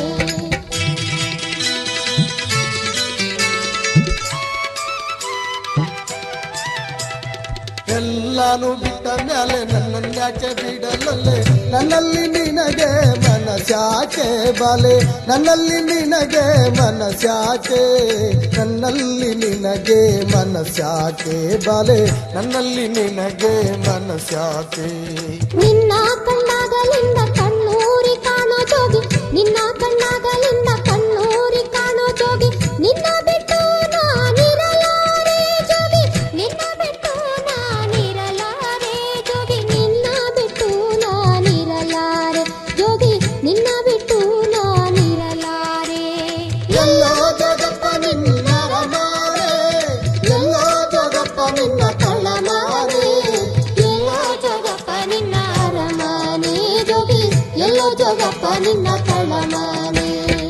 ಎಲ್ಲಾನು ಬಿಟ್ಟ ಮೇಲೆ ನನ್ನನ್ಯಾಕೆ ಬಿಡಲಲ್ಲೇ ನನ್ನಲ್ಲಿ ನಿನಗೆ ಮನಸ್ಯಾಕೆ ಬಾಲೆ ನನ್ನಲ್ಲಿ ನಿನಗೆ ಮನಸ್ಯಾಕೆ ನನ್ನಲ್ಲಿ ನಿನಗೆ ಮನಸ್ಯಾಕೆ ಬಾಲೆ ನನ್ನಲ್ಲಿ ನಿನಗೆ ಮನಸ್ಯಾಕೆ ನಿನ್ನ ಕಣ್ಣಾಗಲಿಂದ ಕಣ್ಣೂರಿ ಕಾಣೋ ಜೋಗಿ ನಿನ್ನ ಕಣ್ಣಾಗಲಿಂದ ಕಣ್ಣೂರಿ ಕಾಣೋ ಜೋಗಿ ನಿನ್ನ ಬಿಟ್ಟು ನಾನಿರಲಾರೆ ಜೋಗಿ ನಿನ್ನ ಬಿಟ್ಟು ನಾನಿರಲಾರೆ ಜೋಗಿ ನಿನ್ನ ಬಿಟ್ಟು ನಾನಿರಲಾರೆ ಜೋಗಿ ನಿನ್ನ ಬಿಟ್ಟು ನಾನಿರಲಾರೆ ಎಲ್ಲೋ ಜೋಗಪ್ಪ ನಿನ್ನ ರಮಾರೆ ಎಲ್ಲೋ ಜೋಗಪ್ಪ ನಿನ್ನ ತಳಮಾರೆ ಎಲ್ಲೋ ಜೋಗಪ್ಪ ನಿನ್ನ ಅರಮಾನೆ ಜೋಗಿ ಎಲ್ಲೋ ಜೋಗಪ್ಪ ನಿನ್ನ ತಳಮಾನೆ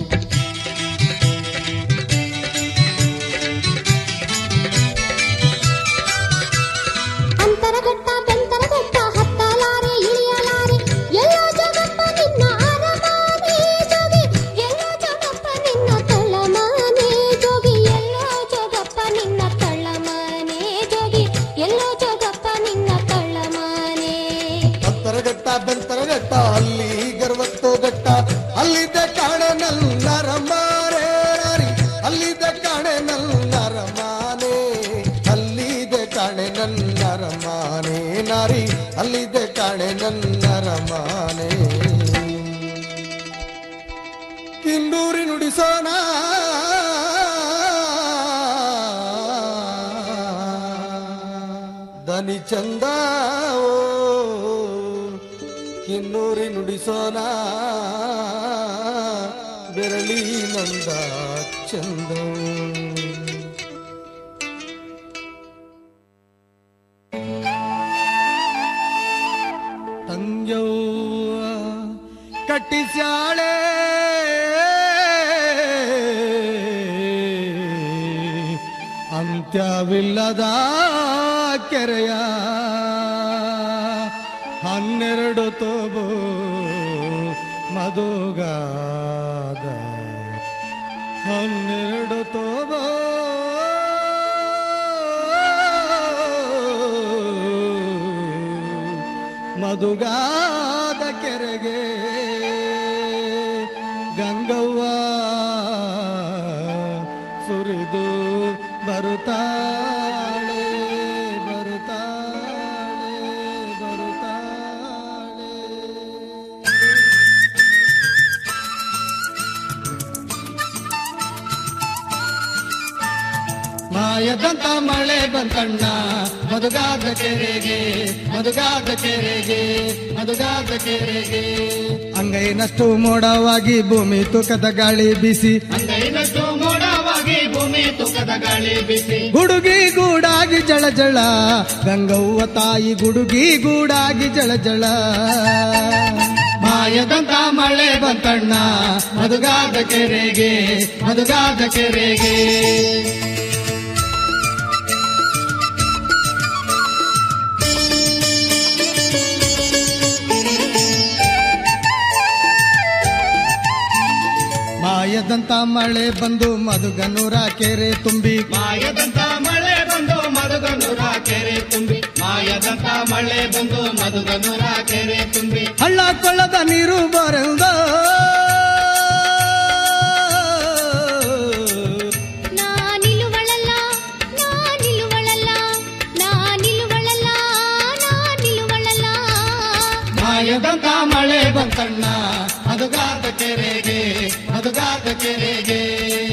ಅಂತರಘಟ್ಟ ಬೆಂತರಘಟ್ಟ ಹತ್ತಲಾರೆ ಇಳಿಯಲಾರೆ ಎಲ್ಲೋ ಜೋಗಪ್ಪ ನಿನ್ನ ಅರಮಾನೆ ಜೋಗಿ ಎಲ್ಲೋ ಜೋಗಪ್ಪ ನಿನ್ನ ತಳಮಾನೆ ಜೋಗಿ ಎಲ್ಲೋ ಜೋಗಪ್ಪ ನಿನ್ನ ತಳಮಾನೆ ಜೋಗಿ ಎಲ್ಲೋ ಜೋಗಪ್ಪ ನಿನ್ನ ತಳಮಾನೆ ಹತ್ತರಘಟ್ಟ ಬೆಂತರಘಟ್ಟ ಅಲ್ಲಿ ಗರ್ವತ್ತು ಘಟ್ಟ ಅಲ್ಲಿದ್ದ ಕಾಣೆ ನನ್ನ ರಮಾರೆ ನಾರಿ ಅಲ್ಲಿದ್ದ ಕಾಣೆ ನನ್ನ ರಮಾನೆ ಅಲ್ಲಿದೆ ಕಾಣೆ ನನ್ನ ರಮಾನೆ ನಾರಿ ಅಲ್ಲಿದೆ ಕಾಣೆ ನನ್ನ ರಮಾನೆ ಕಿಂಡೂರಿ ನುಡಿಸೋಣ ದನಿ ಚಂದ ಓ, ಕಿನ್ನೂರಿ ನುಡಿಸೋಣ ಬೆರಳಿ ನಂದ ಚಂದ ತಂಗ್ಯವ್ವ ಕಟ್ಟಿಸ್ಯಾಳೆ ಅಂತ್ಯವಿಲ್ಲದ ಕೆರೆಯ ಹನ್ನೆರಡು ತೋಬು ಮಧುಗಾದ ಹನ್ನೆರಡು ತೋಬೋ ಮಧುಗಾದ ಕೆರೆಗೆ ಗಂಗವ್ವ ಸುರಿದು ಬರುತ್ತಾಳೆ ಬರುತ್ತಾಳೆ ಬರುತ್ತಾಳೆ ಮಾಯದಂತ ಮಳೆ ಬಂತಣ್ಣ ಮಧುಗಾದ ಕೆರೆಗೆ ಮಧುಗಾದ ಕೆರೆಗೆ ಮಧುಗಾದ ಕೆರೆಗೆ ಅಂಗೈನಷ್ಟು ಮೋಡವಾಗಿ ಭೂಮಿ ತೂಕದ ಗಾಳಿ ಬೀಸಿ ಅಂಗೈನಷ್ಟು ಮೋಡವಾಗಿ ಭೂಮಿ ತೂಕದ ಗಾಳಿ ಬಿಸಿ ಗುಡುಗಿ ಗೂಡಾಗಿ ಜಳ ಜಳ ಗಂಗವ್ವ ತಾಯಿ ಗುಡುಗಿ ಗೂಡಾಗಿ ಜಳ ಜಳ ಮಾಯದಂತ ಮಳೆ ಬಂತಣ್ಣ ಮಧುಗಾದ ಕೆರೆಗೆ ಮಧುಗಾದ ಕೆರೆಗೆ ಮಾಯದಂತ ಮಳೆ ಬಂದು ಮಧುಗನೂರ ಕೆರೆ ತುಂಬಿ ಮಾಯದಂತ ಮಳೆ ಬಂದು ಮಧುಗನೂರ ಕೆರೆ ತುಂಬಿ ಮಾಯದಂತ ಮಳೆ ಬಂದು ಮಧುಗನೂರ ಕೆರೆ ತುಂಬಿ ಹಳ್ಳ ಕೊಳ್ಳದ ನೀರು ಬರೆದ ನಾನಿಲುವಳಲ್ಲ ನಾನಿಲುವಳಲ್ಲ ನಾನಿಲುವಳಲ್ಲ ನಾನಿಲುವಳಲ್ಲ ಮಾಯದಂತ ಮಳೆ ಬಂತಣ್ಣ ಮಧುಗಾದ ಕೆರೆಗೆ ಮಧುಗಾದ ಕೆರೆಗೆ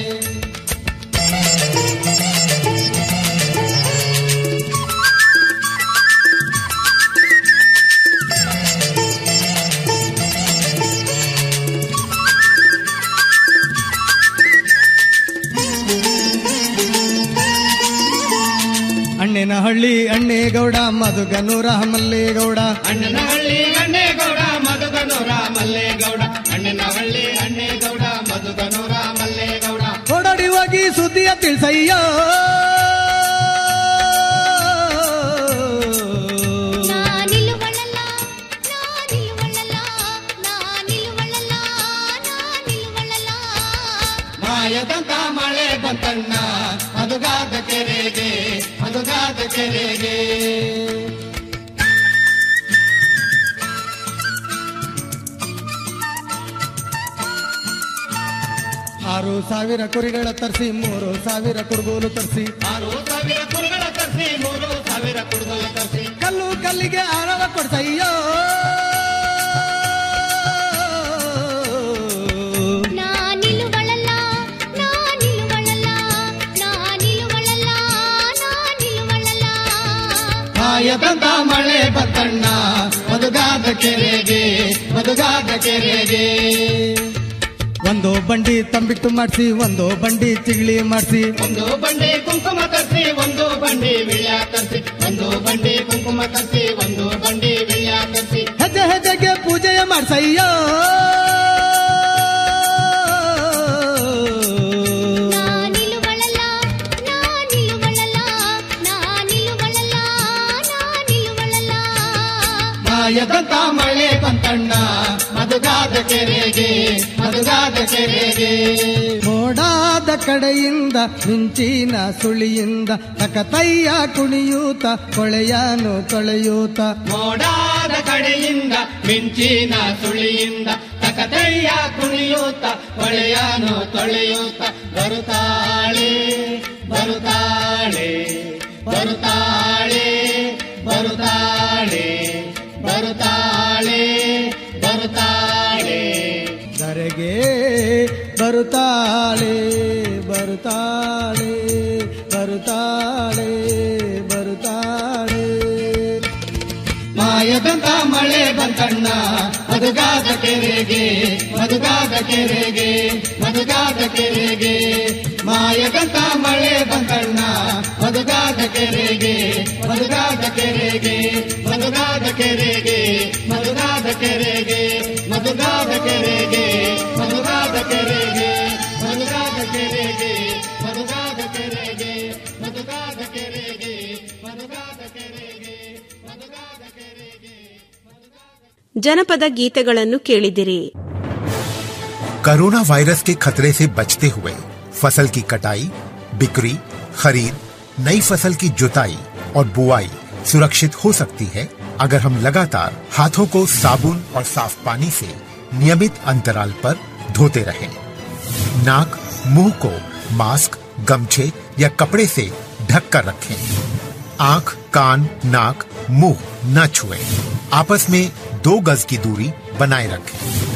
ಅಣ್ಣನ ಹಳ್ಳಿ ಅಣ್ಣೇಗೌಡ ಮಧುಗನೂರ ಮಲ್ಲೇಗೌಡ ಅಣ್ಣನ ಹಳ್ಳಿ ಅಣ್ಣೇಗೌಡ ಮಧುಗನೂರ ಮಲ್ಲೇಗೌಡ ಅಣ್ಣನ ಹಳ್ಳಿ ಅಣ್ಣೇಗೌಡ ಮಧುಗನೂರ ಮಲ್ಲೇಗೌಡ ಓಡಾಡಿ ಹೋಗಿ ಸುದ್ದಿಯ ತಿಳಿಸಯ್ಯ ನಾನಿಲುವಳಲ್ಲ ನಾನಿಲುವಳಲ್ಲ ನಾನಿಲುವಳಲ್ಲ ನಾನಿಲುವಳಲ್ಲ ಮಾಯದಂತ ಮಳೆ ಬಂತಣ್ಣ ಮಧುಗಾದ ಕೆರೆಗೆ ಮಧುಗಾದ ಕೆರೆಗೆ ಆರು ಸಾವಿರ ಕುರಿಗಳ ತರಿಸಿ ಮೂರು ಸಾವಿರ ಕುರುಗೋಲು ತರಿಸಿ ಆರು ಸಾವಿರ ಕುರುಗಳ ತರಿಸಿ ಮೂರು ಸಾವಿರ ಕುರುಗಳ ತರಿಸಿ ಕಲ್ಲು ಕಲ್ಲಿಗೆ ಆರವ ಕೊಡ್ಸಯ್ಯೋ ನಾನಿಲುವಳಲ್ಲ ನಾನಿಲುವಳಲ್ಲ ನಾನಿಲುವಳಲ್ಲ ನಾನಿಲುವಳಲ್ಲ ಮಾಯದಂತ ಮಳೆ ಬಂತಣ್ಣ ಮಧುಗಾದ ಕೆರೆಗೆ ಮಧುಗಾದ ಕೆರೆಗೆ ಒಂದು ಬಂಡಿ ತಂಬಿಟ್ಟು ಮಾಡಿಸಿ ಒಂದು ಬಂಡಿ ಚಿಗಳಿ ಮಾಡಿಸಿ ಒಂದು ಬಂಡಿ ಕುಂಕುಮ ತರಿಸಿ ಒಂದು ಬಂಡಿ ವಿಳ್ಯ ತರಿಸಿ ಒಂದು ಬಂಡಿ ಕುಂಕುಮ ತರಿಸಿ ಒಂದು ಬಂಡಿ ವಿಳ್ಯ ತರಿಸಿ ಹೆಜ್ಜೆ ಹೆಜ್ಜೆಗೆ ಪೂಜೆಯ ಮಾಡ್ಸಯ್ಯೋ ನಾನಿಲುವಳಲ್ಲ ನಾನಿಲುವಳಲ್ಲ ನಾನಿಲುವಳಲ್ಲ ನಾನಿಲುವಳಲ್ಲ ಮಾಯದಂತ ಮಳೆ ಬಂತಣ್ಣ ಮಧುಗಾದ ಕೆರೆಗೆ ಮಧುಗಾದ ಕೆರೆಗೆ ಮೋಡಾದ ಕಡೆಯಿಂದ ಮಿಂಚಿನ ಸುಳಿಯಿಂದ ತಕತಯ್ಯ ಕುಣಿಯೂತ ಕೊಳೆಯಾನು ಕೊಳೆಯೂತ ಮೋಡಾದ ಕಡೆಯಿಂದ ಮಿಂಚಿನ ಸುಳಿಯಿಂದ ತಕತಯ್ಯ ಕುಣಿಯೂತ ಹೊಳೆಯಾನು ತೊಳೆಯೂತ ಬರುತ್ತಾಳೆ ಬರುತ್ತಾಳೆ ಬರುತ್ತಾಳೆ ಬರುತ್ತಾಳೆ ಬರುತ್ತಾಳೆ ಬರುತ್ತಾಳೆ ಧರೆಗೆ ಬರುತ್ತಾಳೆ ಬರುತ್ತಾಳೆ ಬರುತ್ತಾಳೆ ಬರುತ್ತಾಳೆ ಮಾಯದಂತ ಮಳೆ ಬಂತಣ್ಣ ಮಧುಗಾದ ಕೆರೆಗೆ ಮಧುಗಾದ ಕೆರೆಗೆ ಮಧುಗಾದ ಕೆರೆಗೆ ಮಾಯದಂತ ಮಳೆ ಬಂತಣ್ಣ ಮಧುಗಾದ ಕೆರೆಗೆ ಮಧುಗಾದ ಕೆರೆಗೆ ಮಧುಗಾದ ಕೆರೆಗೆ ಮಧುಗಾದ ಕೆರೆಗೆ ಮಧುಗಾದ ಕೆರೆಗೆ ಮಧುಗಾದ ಕೆರೆಗೆ ಮಧುಗಾದ ಕೆರೆಗೆ ಮಧುಗಾದ ಕೆರೆಗೆ ಮಧುಗಾದ ಮಧುಗಾದ ಕೆರೆಗೆ ಮಧುಗಾದ ಕೆರೆಗೆ ಮಧುಗಾದ ಕೆರೆಗೆ ಜನಪದ ಗೀತೆಗಳನ್ನು ಕೇಳಿದಿರಿ कोरोना वायरस के खतरे से बचते हुए फसल की कटाई बिक्री खरीद नई फसल की जुताई और बुआई सुरक्षित हो सकती है अगर हम लगातार हाथों को साबुन और साफ पानी से नियमित अंतराल पर धोते रहें। नाक मुंह को मास्क गमछे या कपड़े से ढक कर रखें आंख कान नाक मुंह न छुएं। आपस में दो गज की दूरी बनाए रखें